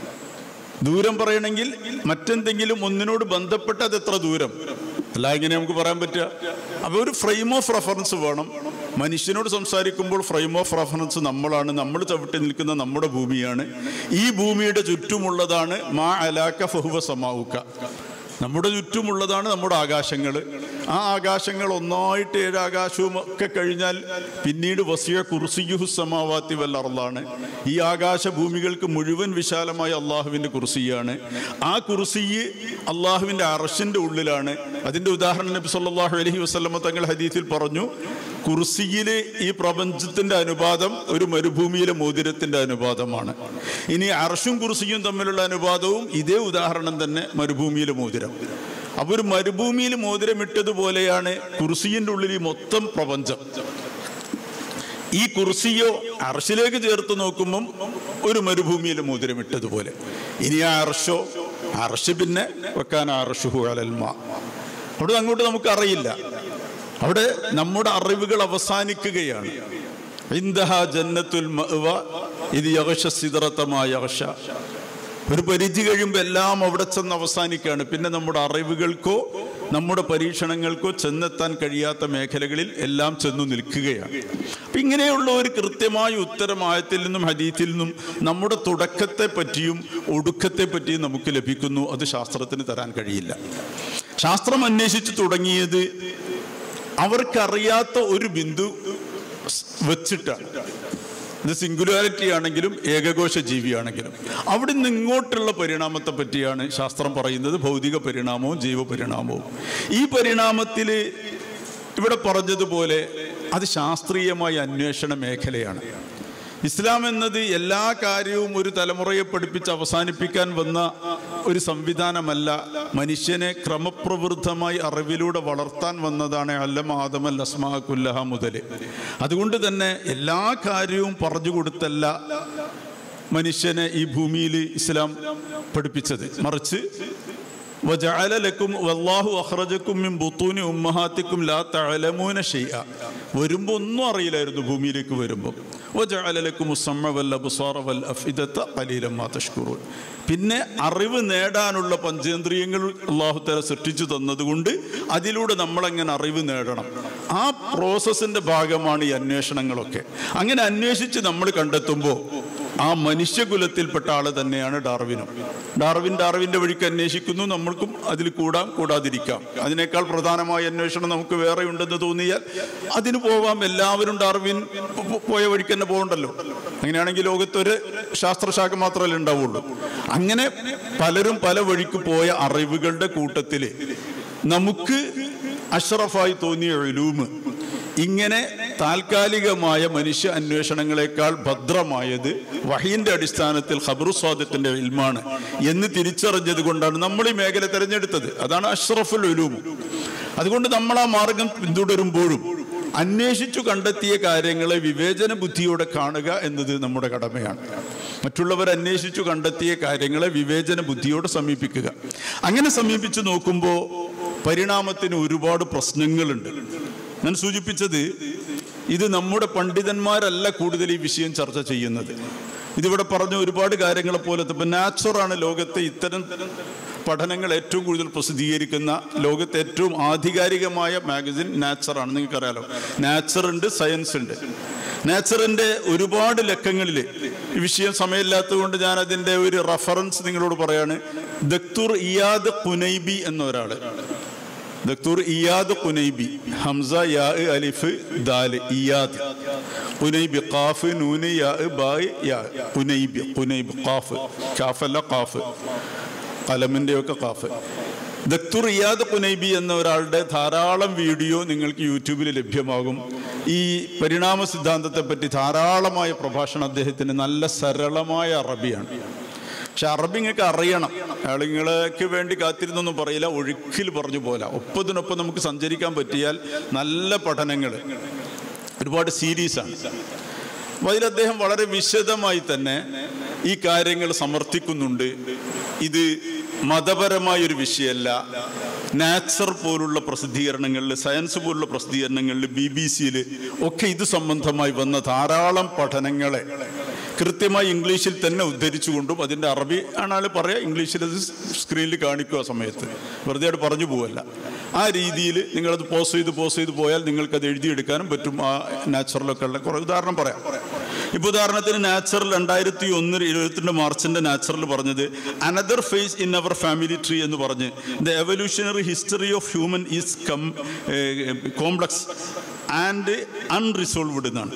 S1: ദൂരം പറയണമെങ്കിൽ മറ്റെന്തെങ്കിലും ഒന്നിനോട് ബന്ധപ്പെട്ട് അത് എത്ര ദൂരം അല്ല ഇങ്ങനെ നമുക്ക് പറയാൻ പറ്റുക അപ്പൊ ഒരു ഫ്രെയിം ഓഫ് റെഫറൻസ് വേണം മനുഷ്യനോട് സംസാരിക്കുമ്പോൾ ഫ്രെയിം ഓഫ് റെഫറൻസ് നമ്മളാണ് നമ്മൾ ചവിട്ടി നിൽക്കുന്ന നമ്മുടെ ഭൂമിയാണ് ഈ ഭൂമിയുടെ ചുറ്റുമുള്ളതാണ് മാ അലാക്ക ഫഹുവ സമാവുക്ക നമ്മുടെ ചുറ്റുമുള്ളതാണ് നമ്മുടെ ആകാശങ്ങൾ ആ ആകാശങ്ങൾ ഒന്നായിട്ട് ഏഴ് ആകാശവും ഒക്കെ കഴിഞ്ഞാൽ പിന്നീട് വസിയ കുർസിയുഹു സമാവാത്തി വല്ലറലാണ് ഈ ആകാശ ഭൂമികൾക്ക് മുഴുവൻ വിശാലമായ അള്ളാഹുവിൻ്റെ കുർസിയാണ് ആ കുർസിയ് അള്ളാഹുവിൻ്റെ അറഷിൻ്റെ ഉള്ളിലാണ് അതിൻ്റെ ഉദാഹരണം നബി സല്ലല്ലാഹു അലൈഹി വസല്ലമ തങ്ങൾ ഹദീസിൽ പറഞ്ഞു കുർസിയിലെ ഈ പ്രപഞ്ചത്തിന്റെ അനുപാതം ഒരു മരുഭൂമിയിലെ മോതിരത്തിന്റെ അനുപാതമാണ് ഇനി അർഷും കുർസിയും തമ്മിലുള്ള അനുപാതവും ഇതേ ഉദാഹരണം തന്നെ മരുഭൂമിയിലെ മോതിരം അപ്പൊ ഒരു മരുഭൂമിയിൽ മോതിരം ഇട്ടതുപോലെയാണ് കുർസിയുടെ ഉള്ളിൽ ഈ മൊത്തം പ്രപഞ്ചം ഈ കുർസിയോ അർഷിലേക്ക് ചേർത്ത് നോക്കുമ്പം ഒരു മരുഭൂമിയിൽ മോതിരമിട്ടതുപോലെ ഇനി ആ അർഷോ അർഷ് പിന്നെ വെക്കാൻ അർഷുഹു അലൽമ അവിടെ അങ്ങോട്ട് നമുക്ക് അറിയില്ല അവിടെ നമ്മുടെ അറിവുകൾ അവസാനിക്കുകയാണ് ഇന്ദഹ ജന്നത്തുൽ മഅ്വ ഇത് യഗശ സിദ്റത്തമായ യഗശ ഒരു പരിധി കഴിയുമ്പോൾ എല്ലാം അവിടെ ചെന്ന് അവസാനിക്കുകയാണ് പിന്നെ നമ്മുടെ അറിവുകൾക്കോ നമ്മുടെ പരീക്ഷണങ്ങൾക്കോ ചെന്നെത്താൻ കഴിയാത്ത മേഖലകളിൽ എല്ലാം ചെന്നു നിൽക്കുകയാണ് അപ്പൊ ഇങ്ങനെയുള്ള ഒരു കൃത്യമായ ഉത്തരം ആയത്തിൽ നിന്നും ഹദീത്തിൽ നിന്നും നമ്മുടെ തുടക്കത്തെ പറ്റിയും ഒടുക്കത്തെ പറ്റിയും നമുക്ക് ലഭിക്കുന്നു അത് ശാസ്ത്രത്തിന് തരാൻ കഴിയില്ല ശാസ്ത്രം അന്വേഷിച്ചു തുടങ്ങിയത് അവർക്കറിയാത്ത ഒരു ബിന്ദു വെച്ചിട്ടാണ് ഇത് സിംഗുലാരിറ്റി ആണെങ്കിലും ഏകകോശ ജീവിയാണെങ്കിലും അവിടെ നിന്ന് ഇങ്ങോട്ടുള്ള പരിണാമത്തെ പറ്റിയാണ് ശാസ്ത്രം പറയുന്നത് ഭൗതിക പരിണാമവും ജീവപരിണാമവും ഈ പരിണാമത്തിൽ ഇവിടെ പറഞ്ഞതുപോലെ അത് ശാസ്ത്രീയമായ അന്വേഷണ മേഖലയാണ് ഇസ്ലാം എന്നത് എല്ലാ കാര്യവും ഒരു തലമുറയെ പഠിപ്പിച്ച് അവസാനിപ്പിക്കാൻ വന്ന ഒരു സംവിധാനമല്ല മനുഷ്യനെ ക്രമപ്രവൃദ്ധമായി അറിവിലൂടെ വളർത്താൻ വന്നതാണ് അല്ലം ആദമൽ അസ്മാ കുല്ലഹ മുതൽ അതുകൊണ്ട് തന്നെ എല്ലാ കാര്യവും പറഞ്ഞു കൊടുത്തല്ല മനുഷ്യനെ ഈ ഭൂമിയിൽ ഇസ്ലാം പഠിപ്പിച്ചത് മറിച്ച് وجعل لكم والله أخرجكم من بطون أمهاتكم لا تعلمون شيئا വരുമ്പോൾ ഒന്നും അറിയില്ലായിരുന്നു ഭൂമിയിലേക്ക് വരുമ്പോൾ وجعل لكم السمع والأبصار والأفئدة قليلا ما تشكرون പിന്നെ അറിവ് നേടാനുള്ള പഞ്ചേന്ദ്രിയങ്ങൾ അള്ളാഹു തല സൃഷ്ടിച്ചു തന്നതുകൊണ്ട് അതിലൂടെ നമ്മളെങ്ങനെ അറിവ് നേടണം ആ പ്രോസസ്സിന്റെ ഭാഗമാണ് ഈ അന്വേഷണങ്ങളൊക്കെ അങ്ങനെ അന്വേഷിച്ച് നമ്മൾ കണ്ടെത്തുമ്പോൾ ആ മനുഷ്യകുലത്തിൽപ്പെട്ട ആള് തന്നെയാണ് ഡാർവിനും ഡാർവിൻ ഡാർവിന്റെ വഴിക്ക് അന്വേഷിക്കുന്നു നമ്മൾക്കും അതിൽ കൂടാം കൂടാതിരിക്കാം അതിനേക്കാൾ പ്രധാനമായ അന്വേഷണം നമുക്ക് വേറെ ഉണ്ടെന്ന് തോന്നിയാൽ അതിന് പോവാം എല്ലാവരും ഡാർവിൻ പോ- പോയ വഴിക്ക് തന്നെ പോകണ്ടല്ലോ അങ്ങനെയാണെങ്കിൽ ലോകത്തൊരു ശാസ്ത്രശാഖ മാത്രമല്ലേ ഉണ്ടാവുള്ളൂ അങ്ങനെ പലരും പല വഴിക്ക് പോയ അറിവുകളുടെ കൂട്ടത്തില് നമുക്ക് അഷ്റഫായി തോന്നിയ എലൂമ് ഇങ്ങനെ താൽക്കാലികമായ മനുഷ്യ അന്വേഷണങ്ങളെക്കാൾ ഭദ്രമായത് വഹീന്റെ അടിസ്ഥാനത്തിൽ ഖബറുസ്വാദത്തിന്റെ ഇൽമാണ് എന്ന് തിരിച്ചറിഞ്ഞത് കൊണ്ടാണ് നമ്മൾ ഈ മേഖല തിരഞ്ഞെടുത്തത് അതാണ് അഷ്റഫുൽ ഉലൂമ് അതുകൊണ്ട് നമ്മൾ ആ മാർഗം പിന്തുടരുമ്പോഴും അന്വേഷിച്ചു കണ്ടെത്തിയ കാര്യങ്ങളെ വിവേചന ബുദ്ധിയോടെ കാണുക എന്നത് നമ്മുടെ കടമയാണ് മറ്റുള്ളവർ അന്വേഷിച്ചു കണ്ടെത്തിയ കാര്യങ്ങളെ വിവേചന ബുദ്ധിയോടെ സമീപിക്കുക അങ്ങനെ സമീപിച്ചു നോക്കുമ്പോൾ പരിണാമത്തിന് ഒരുപാട് പ്രശ്നങ്ങളുണ്ട് ഞാൻ സൂചിപ്പിച്ചത് ഇത് നമ്മുടെ പണ്ഡിതന്മാരല്ല കൂടുതൽ ഈ വിഷയം ചർച്ച ചെയ്യുന്നത് ഇതിവിടെ പറഞ്ഞ ഒരുപാട് കാര്യങ്ങളെ പോലെ ഇപ്പം നാച്ചറാണ് ലോകത്തെ ഇത്തരം പഠനങ്ങൾ ഏറ്റവും കൂടുതൽ പ്രസിദ്ധീകരിക്കുന്ന ലോകത്തെ ഏറ്റവും ആധികാരികമായ മാഗസിൻ നാച്ചറാണ് നിങ്ങൾക്കറിയാലോ നാച്ചർ ഉണ്ട് സയൻസ് ഉണ്ട് നാച്ചറിന്റെ ഒരുപാട് ലക്കങ്ങളിൽ ഈ വിഷയം സമയമില്ലാത്തത് കൊണ്ട് ഞാൻ അതിന്റെ ഒരു റഫറൻസ് നിങ്ങളോട് പറയാണ് ദക്തുർ ഇയാദ് കുനൈബി എന്ന ഒരാള് ദക്തൂർ ഇയാദ് കുനൈബി ഹംസ യാ അലിഫ് ദാല് ഇയാദ് കുനൈബി ഖാഫ് നൂന് യാ ബായ് യാ കുനൈബി കുനൈബ് ഖാഫ് കാഫല്ല ഖാഫ് കലമിന്റെ ഒക്കെ ഖാഫ് ദക്തുർ ഇയാദ് കുനൈബി എന്ന ഒരാളുടെ ധാരാളം വീഡിയോ നിങ്ങൾക്ക് യൂട്യൂബിൽ ലഭ്യമാകും ഈ പരിണാമ സിദ്ധാന്തത്തെ പറ്റി ധാരാളമായ പ്രഭാഷണം അദ്ദേഹത്തിന് നല്ല സരളമായ അറബിയാണ് പക്ഷെ അറബി നിങ്ങൾക്ക് അറിയണം ആളുങ്ങൾക്ക് വേണ്ടി കാത്തിരുന്നൊന്നും പറയില്ല ഒഴുക്കിൽ പറഞ്ഞു പോലെ ഒപ്പത്തിനൊപ്പം നമുക്ക് സഞ്ചരിക്കാൻ പറ്റിയാൽ നല്ല പഠനങ്ങൾ ഒരുപാട് സീരീസാണ് അപ്പോൾ അതിൽ അദ്ദേഹം വളരെ വിശദമായി തന്നെ ഈ കാര്യങ്ങൾ സമർത്ഥിക്കുന്നുണ്ട് ഇത് മതപരമായ ഒരു വിഷയമല്ല നാച്ചർ പോലുള്ള പ്രസിദ്ധീകരണങ്ങളിൽ സയൻസ് പോലുള്ള പ്രസിദ്ധീകരണങ്ങളിൽ ബി ബി സിയിൽ ഒക്കെ ഇത് സംബന്ധമായി വന്ന ധാരാളം പഠനങ്ങളെ കൃത്യമായി ഇംഗ്ലീഷിൽ തന്നെ ഉദ്ധരിച്ചുകൊണ്ടും അതിൻ്റെ അറബി ആണ് ആൾ പറയുക ഇംഗ്ലീഷിൽ അത് സ്ക്രീനിൽ കാണിക്കുക ആ സമയത്ത് വെറുതെ ആയിട്ട് പറഞ്ഞു പോവല്ല ആ രീതിയിൽ നിങ്ങളത് പോസ് ചെയ്ത് പോസ് ചെയ്ത് പോയാൽ നിങ്ങൾക്ക് അത് എഴുതിയെടുക്കാനും പറ്റും ആ നാച്ചുറലൊക്കെ ഉള്ള കുറേ ഉദാഹരണം പറയാം ഇപ്പൊ ഉദാഹരണത്തിന് നാച്ചുറൽ രണ്ടായിരത്തി ഒന്ന് ഇരുപത്തിരണ്ട് മാർച്ചിന്റെ നാച്ചുറൽ പറഞ്ഞത് another phase in our family tree എന്ന് പറഞ്ഞ് the evolutionary history of human is come complex and unresolved എന്നാണ്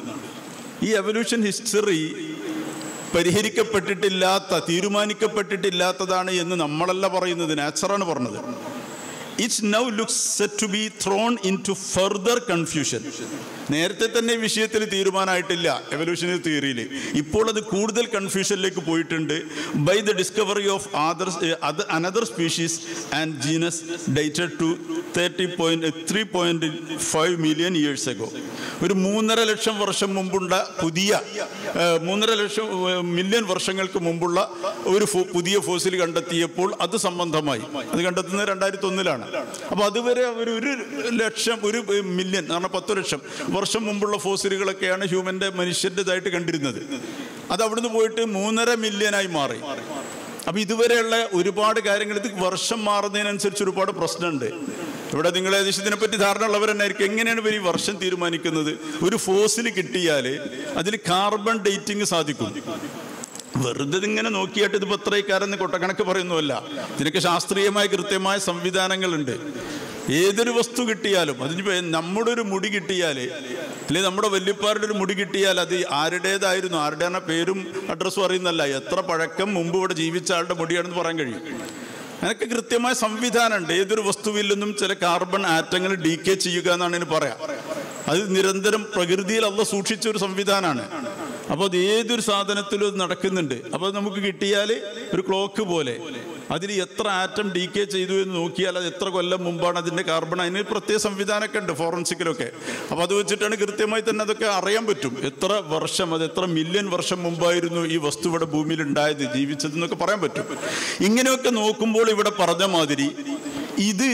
S1: ഈ എവല്യൂഷൻ ഹിസ്റ്ററി പരിഹരിക്കപ്പെട്ടിട്ടില്ലാത്ത തീരുമാനിക്കപ്പെട്ടിട്ടില്ലാത്തതാണ് എന്ന് നമ്മളല്ല പറയുന്നത് നാച്ചറാണ് പറഞ്ഞത് it's now looks set to be thrown in to further confusion നേരത്തെ തന്നെ ഈ വിഷയത്തിൽ തീരുമാനമായിട്ടില്ല എവല്യൂഷണറി തിയറിയിൽ ഇപ്പോൾ അത് കൂടുതൽ കൺഫ്യൂഷനിലേക്ക് പോയിട്ടുണ്ട് by the discovery of other another species and genus dated to thirty point three point five million years ago ഒരു മൂന്നര ലക്ഷം വർഷം മുമ്പുണ്ട പുതിയ ഏഹ്, മൂന്നര ലക്ഷം മില്യൺ വർഷങ്ങൾക്ക് മുമ്പുള്ള ഒരു ഫോ- പുതിയ ഫോസിൽ കണ്ടെത്തിയപ്പോൾ അത് സംബന്ധമായി അത് കണ്ടെത്തുന്നത് രണ്ടായിരത്തി ഒന്നിലാണ് അപ്പോൾ അതുവരെ അവർ ഒരു ലക്ഷം ഒരു മില്യൺ എന്ന് പറഞ്ഞാൽ പത്ത് ലക്ഷം വർഷം മുമ്പുള്ള ഫോസിലുകളൊക്കെയാണ് ഹ്യൂമൻ്റെ മനുഷ്യൻ്റെതായിട്ട് കണ്ടിരുന്നത് അത് അവിടുന്ന് പോയിട്ട് മൂന്നര മില്യനായി മാറി അപ്പൊ ഇതുവരെയുള്ള ഒരുപാട് കാര്യങ്ങൾ ഇത് വർഷം മാറുന്നതിനനുസരിച്ച് ഒരുപാട് പ്രശ്നമുണ്ട് ഇവിടെ നിങ്ങൾ ഏകദേശം ഇതിനെപ്പറ്റി ധാരണ ഉള്ളവർ തന്നെ ആയിരിക്കും എങ്ങനെയാണ് ഇവർ ഈ വർഷം തീരുമാനിക്കുന്നത് ഒരു ഫോസിൽ കിട്ടിയാൽ അതിൽ കാർബൺ ഡേറ്റിംഗ് സാധിക്കും വെറുതെ ഇതിങ്ങനെ നോക്കിയിട്ട് ഇത് പത്രക്കാരെന്ന് കൊട്ടക്കണക്ക് പറയുന്നുമല്ല ഇതിനൊക്കെ ശാസ്ത്രീയമായ കൃത്യമായ സംവിധാനങ്ങളുണ്ട് ഏതൊരു വസ്തു കിട്ടിയാലും അതിനിപ്പോ നമ്മുടെ ഒരു മുടി കിട്ടിയാൽ അല്ലെങ്കിൽ നമ്മുടെ വല്യപ്പാരുടെ ഒരു മുടി കിട്ടിയാൽ അത് ആരുടേതായിരുന്നു ആരുടെയാണ് പേരും അഡ്രസ്സും അറിയുന്നല്ല എത്ര പഴക്കം മുമ്പ് ഇവിടെ ജീവിച്ച ആളുടെ മുടിയാണെന്ന് പറയാൻ കഴിയും അതിനൊക്കെ കൃത്യമായ സംവിധാനമുണ്ട് ഏതൊരു വസ്തുവിൽ നിന്നും ചില കാർബൺ ആറ്റങ്ങൾ ഡീക്കേ ചെയ്യുക എന്നാണ് ഇതിന് പറയാം അത് നിരന്തരം പ്രകൃതിയിൽ അല്ല സൂക്ഷിച്ച ഒരു സംവിധാനമാണ് അപ്പോൾ അത് ഏതൊരു സാധനത്തിലും അത് നടക്കുന്നുണ്ട് അപ്പോൾ അത് നമുക്ക് കിട്ടിയാൽ ഒരു ക്ലോക്ക് പോലെ അതിൽ എത്ര ആറ്റം ഡീക്കേ ചെയ്തു എന്ന് നോക്കിയാൽ അത് എത്ര കൊല്ലം മുമ്പാണ് അതിൻ്റെ കാർബൺ അതിന് പ്രത്യേക സംവിധാനമൊക്കെ ഉണ്ട് ഫോറൻസിക്കിലൊക്കെ അപ്പോൾ അത് വെച്ചിട്ടാണ് കൃത്യമായി തന്നെ അതൊക്കെ അറിയാൻ പറ്റും എത്ര വർഷം അത് എത്ര മില്യൺ വർഷം മുമ്പായിരുന്നു ഈ വസ്തു ഇവിടെ ഭൂമിയിൽ ഉണ്ടായത് ജീവിച്ചതെന്നൊക്കെ പറയാൻ പറ്റും ഇങ്ങനെയൊക്കെ നോക്കുമ്പോൾ ഇവിടെ പറഞ്ഞ മാതിരി ഇത്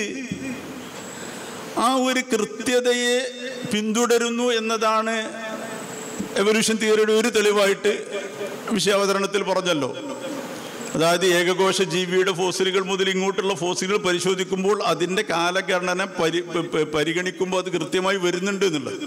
S1: ആ ഒരു കൃത്യതയെ പിന്തുടരുന്നു എന്നതാണ് എവല്യൂഷൻ തിയറിയുടെ ഒരു തെളിവായിട്ട് വിഷയാവതരണത്തിൽ പറഞ്ഞല്ലോ അതായത് ഏകകോശ ജീവിയുടെ ഫോസിലുകൾ മുതൽ ഇങ്ങോട്ടുള്ള ഫോസിലുകൾ പരിശോധിക്കുമ്പോൾ അതിൻ്റെ കാലഗണന പരി പ- പ- പരിഗണിക്കുമ്പോൾ അത് കൃത്യമായി വരുന്നുണ്ട് എന്നുള്ളത്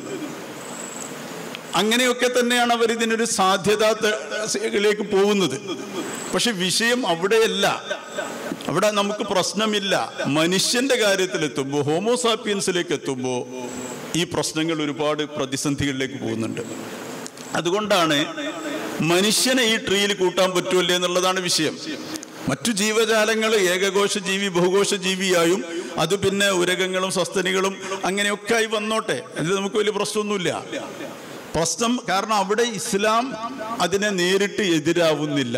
S1: അങ്ങനെയൊക്കെ തന്നെയാണ് അവർ ഇതിനൊരു സാധ്യതയിലേക്ക് പോകുന്നത് പക്ഷെ വിഷയം അവിടെയല്ല അവിടെ നമുക്ക് പ്രശ്നമില്ല മനുഷ്യന്റെ കാര്യത്തിലെത്തുമ്പോൾ ഹോമോസാപ്പിയൻസിലേക്ക് എത്തുമ്പോൾ ഈ പ്രശ്നങ്ങൾ ഒരുപാട് പ്രതിസന്ധികളിലേക്ക് പോകുന്നുണ്ട് അതുകൊണ്ടാണ് മനുഷ്യനെ ഈ ട്രീയിൽ കൂട്ടാൻ പറ്റൂല്ലേ എന്നുള്ളതാണ് വിഷയം മറ്റു ജീവജാലങ്ങൾ ഏകകോശ ജീവി ബഹുകോശ ജീവിയായും അത് പിന്നെ ഉരകങ്ങളും സസ്തനികളും അങ്ങനെയൊക്കെ ആയി വന്നോട്ടെ അതിൽ നമുക്ക് വലിയ പ്രശ്നമൊന്നുമില്ല പ്രശ്നം കാരണം അവിടെ ഇസ്ലാം അതിനെ നേരിട്ട് എതിരാവുന്നില്ല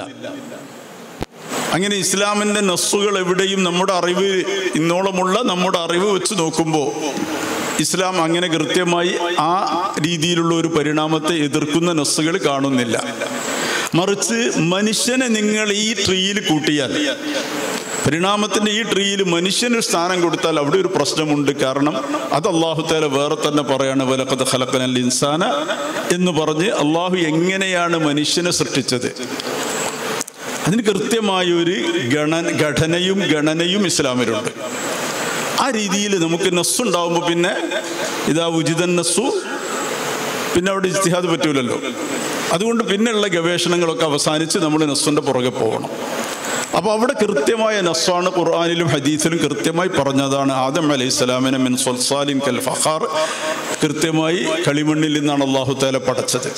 S1: അങ്ങനെ ഇസ്ലാമിന്റെ നസ്സുകൾ എവിടെയും നമ്മുടെ അറിവ് ഇന്നോളമുള്ള നമ്മുടെ അറിവ് വെച്ച് നോക്കുമ്പോൾ ഇസ്ലാം അങ്ങനെ കൃത്യമായി ആ രീതിയിലുള്ള ഒരു പരിണാമത്തെ എതിർക്കുന്ന നസ്സുകൾ കാണുന്നില്ല മറിച്ച് മനുഷ്യനെ നിങ്ങൾ ഈ ട്രീയിൽ കൂട്ടിയാൽ പരിണാമത്തിന്റെ ഈ ട്രീയിൽ മനുഷ്യന് സ്ഥാനം കൊടുത്താൽ അവിടെ ഒരു പ്രശ്നമുണ്ട് കാരണം അത് അള്ളാഹു താല വേറെ തന്നെ പറയാണ് വലക്കത് ഖലഖനൽ ഇൻസാന എന്ന് പറഞ്ഞ് അള്ളാഹു എങ്ങനെയാണ് മനുഷ്യനെ സൃഷ്ടിച്ചത് അതിന് കൃത്യമായ ഒരു ഗണ ഘടനയും ഗണനയും ഇസ്ലാമിലുണ്ട് ആ രീതിയിൽ നമുക്ക് നസ്സുണ്ടാവുമ്പോൾ പിന്നെ ഇതാ ഉചിതൻ നസ്സു പിന്നെ അവിടെ ഇസ്തിഹാദ് പറ്റൂലല്ലോ അതുകൊണ്ട് പിന്നെയുള്ള ഗവേഷണങ്ങളൊക്കെ അവസാനിച്ച് നമ്മൾ നസ്സുൻ്റെ പുറകെ പോകണം അപ്പോൾ അവിടെ കൃത്യമായ നസ്സാണ് ഖുർആാനിലും ഹദീസിലും കൃത്യമായി പറഞ്ഞതാണ് ആദം അലൈഹി സ്വലാമിനെ മിൻ സൊൽസാലിൻ കൽ ഫഹാർ കൃത്യമായി കളിമണ്ണിൽ നിന്നാണ് അള്ളാഹു താല പടച്ചത്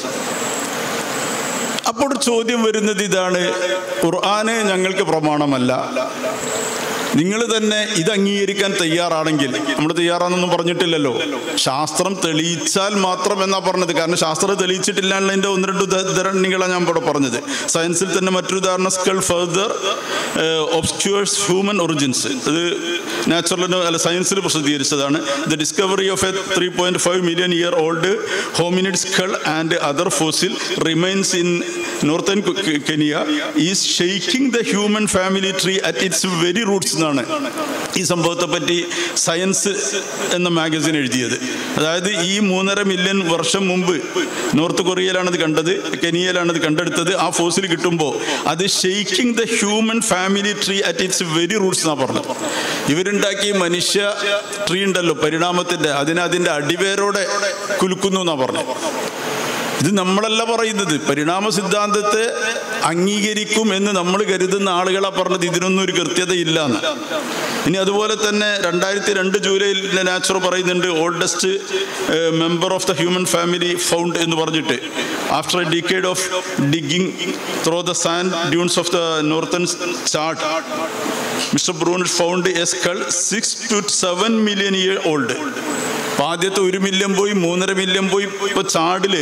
S1: അപ്പോൾ ഒരു ചോദ്യം വരുന്നത് ഇതാണ് ഖുർആന് ഞങ്ങൾക്ക് പ്രമാണമല്ല നിങ്ങൾ തന്നെ ഇത് അംഗീകരിക്കാൻ തയ്യാറാണെങ്കിൽ നമ്മൾ തയ്യാറാണെന്നൊന്നും പറഞ്ഞിട്ടില്ലല്ലോ ശാസ്ത്രം തെളിയിച്ചാൽ മാത്രം എന്നാ പറഞ്ഞത് കാരണം ശാസ്ത്രം തെളിയിച്ചിട്ടില്ല എന്നതിന്റെ ഒന്ന് രണ്ട് ഉദാഹരണങ്ങളാണ് ഞാൻ ഇവിടെ പറഞ്ഞത് സയൻസിൽ തന്നെ മറ്റൊരു ഉദാഹരണം skull further obscures human origins അത് നാച്ചുറൽ അല്ല സയൻസിൽ പ്രസിദ്ധീകരിച്ചതാണ് the discovery of a three point five million year old hominid skull and other fossil remains in northern Kenya is shaking the human family tree at its very roots എന്നാണ് ഈ സംഭവത്തെ പറ്റി സയൻസ് എന്ന മാഗസിൻ എഴുതിയത് അതായത് ഈ മൂന്നര മില്യൺ വർഷം മുമ്പ് നോർത്ത് കൊറിയയിലാണ് ഇത് കണ്ടത് കെനിയയിലാണ് ഇത് കണ്ടെടുത്തത് ആ ഫോസിൽ കിട്ടുമ്പോൾ അത് shaking the human family tree at its very roots എന്നാണ് പറഞ്ഞത് ഇവരുണ്ടാക്കിയ മനുഷ്യ ട്രീ ഉണ്ടല്ലോ പരിണാമത്തിന്റെ അതിനെ അതിന്റെ അടിവേരോടെ കുലുക്കുന്നു എന്നാണ് പറഞ്ഞത് ഇത് നമ്മളല്ല പറയുന്നത് പരിണാമ സിദ്ധാന്തത്തെ അംഗീകരിക്കും എന്ന് നമ്മൾ കരുതുന്ന ആളുകളാ പറഞ്ഞത് ഇതിനൊന്നും ഒരു കൃത്യതയില്ല എന്ന് ഇനി അതുപോലെ തന്നെ രണ്ടായിരത്തി രണ്ട് ജൂലൈയിൽ നാച്ചുറൽ പറയുന്നുണ്ട് oldest member of the human family found എന്ന് പറഞ്ഞിട്ട് after a decade of digging through the sand dunes of the northern Chad mister Brunet found a skull six to seven million year old അപ്പൊ ആദ്യത്തെ ഒരു മില്യൺ പോയി മൂന്നര മില്യൺ പോയി ഇപ്പൊ ചാടില്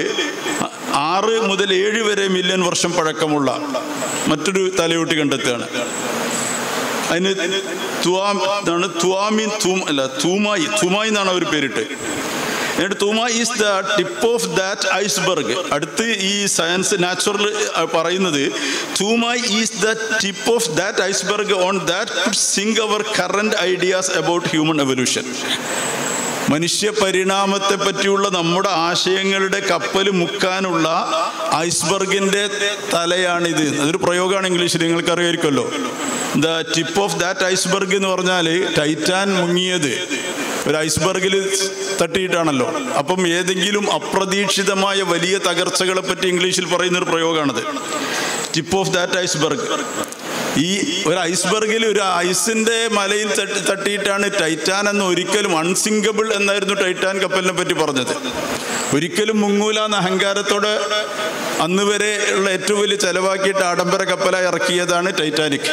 S1: ആറ് മുതൽ ഏഴ് വരെ മില്യൺ വർഷം പഴക്കമുള്ള മറ്റൊരു തലയോട്ടി കണ്ടെത്തുകയാണ് അതിന് തുവാം എന്താണ് തുവാമിൻ തൂം അല്ല തൂമായി തുമായി എന്നാണ് അവർ പേരിട്ട് എന്നിട്ട് Toumai is the tip of that iceberg അടുത്ത് ഈ സയൻസ് നാച്ചുറൽ പറയുന്നത് Toumai is the tip of that iceberg on that could sink our current ideas about human evolution മനുഷ്യ പരിണാമത്തെ പറ്റിയുള്ള നമ്മുടെ ആശയങ്ങളുടെ കപ്പൽ മുക്കാനുള്ള ഐസ്ബർഗിന്റെ തലയാണിത് അതൊരു പ്രയോഗമാണ് ഇംഗ്ലീഷിൽ നിങ്ങൾക്ക് അറിയായിരിക്കുമല്ലോ the tip of that iceberg എന്ന് പറഞ്ഞാൽ ടൈറ്റാൻ മുങ്ങിയത് ഒരു ഐസ്ബർഗിൽ തട്ടിയിട്ടാണല്ലോ അപ്പം ഏതെങ്കിലും അപ്രതീക്ഷിതമായ വലിയ തകർച്ചകളെ പറ്റി ഇംഗ്ലീഷിൽ പറയുന്ന ഒരു പ്രയോഗമാണത് ടിപ്പ് ഓഫ് ദാറ്റ് ഐസ്ബർഗ് ഈ ഒരു ഐസ്ബർഗിൽ ഒരു ഐസിന്റെ മലയിൽ തട്ടി തട്ടിയിട്ടാണ് ടൈറ്റാൻ എന്ന് ഒരിക്കലും അൺസിങ്കബിൾ എന്നായിരുന്നു ടൈറ്റാൻ കപ്പലിനെ പറ്റി പറഞ്ഞത് ഒരിക്കലും മുങ്ങൂല എന്ന അഹങ്കാരത്തോടെ അന്ന് വരെ ഉള്ള ഏറ്റവും വലിയ ചെലവാക്കിയിട്ട് ആഡംബര കപ്പലായി ഇറക്കിയതാണ് ടൈറ്റാനിക്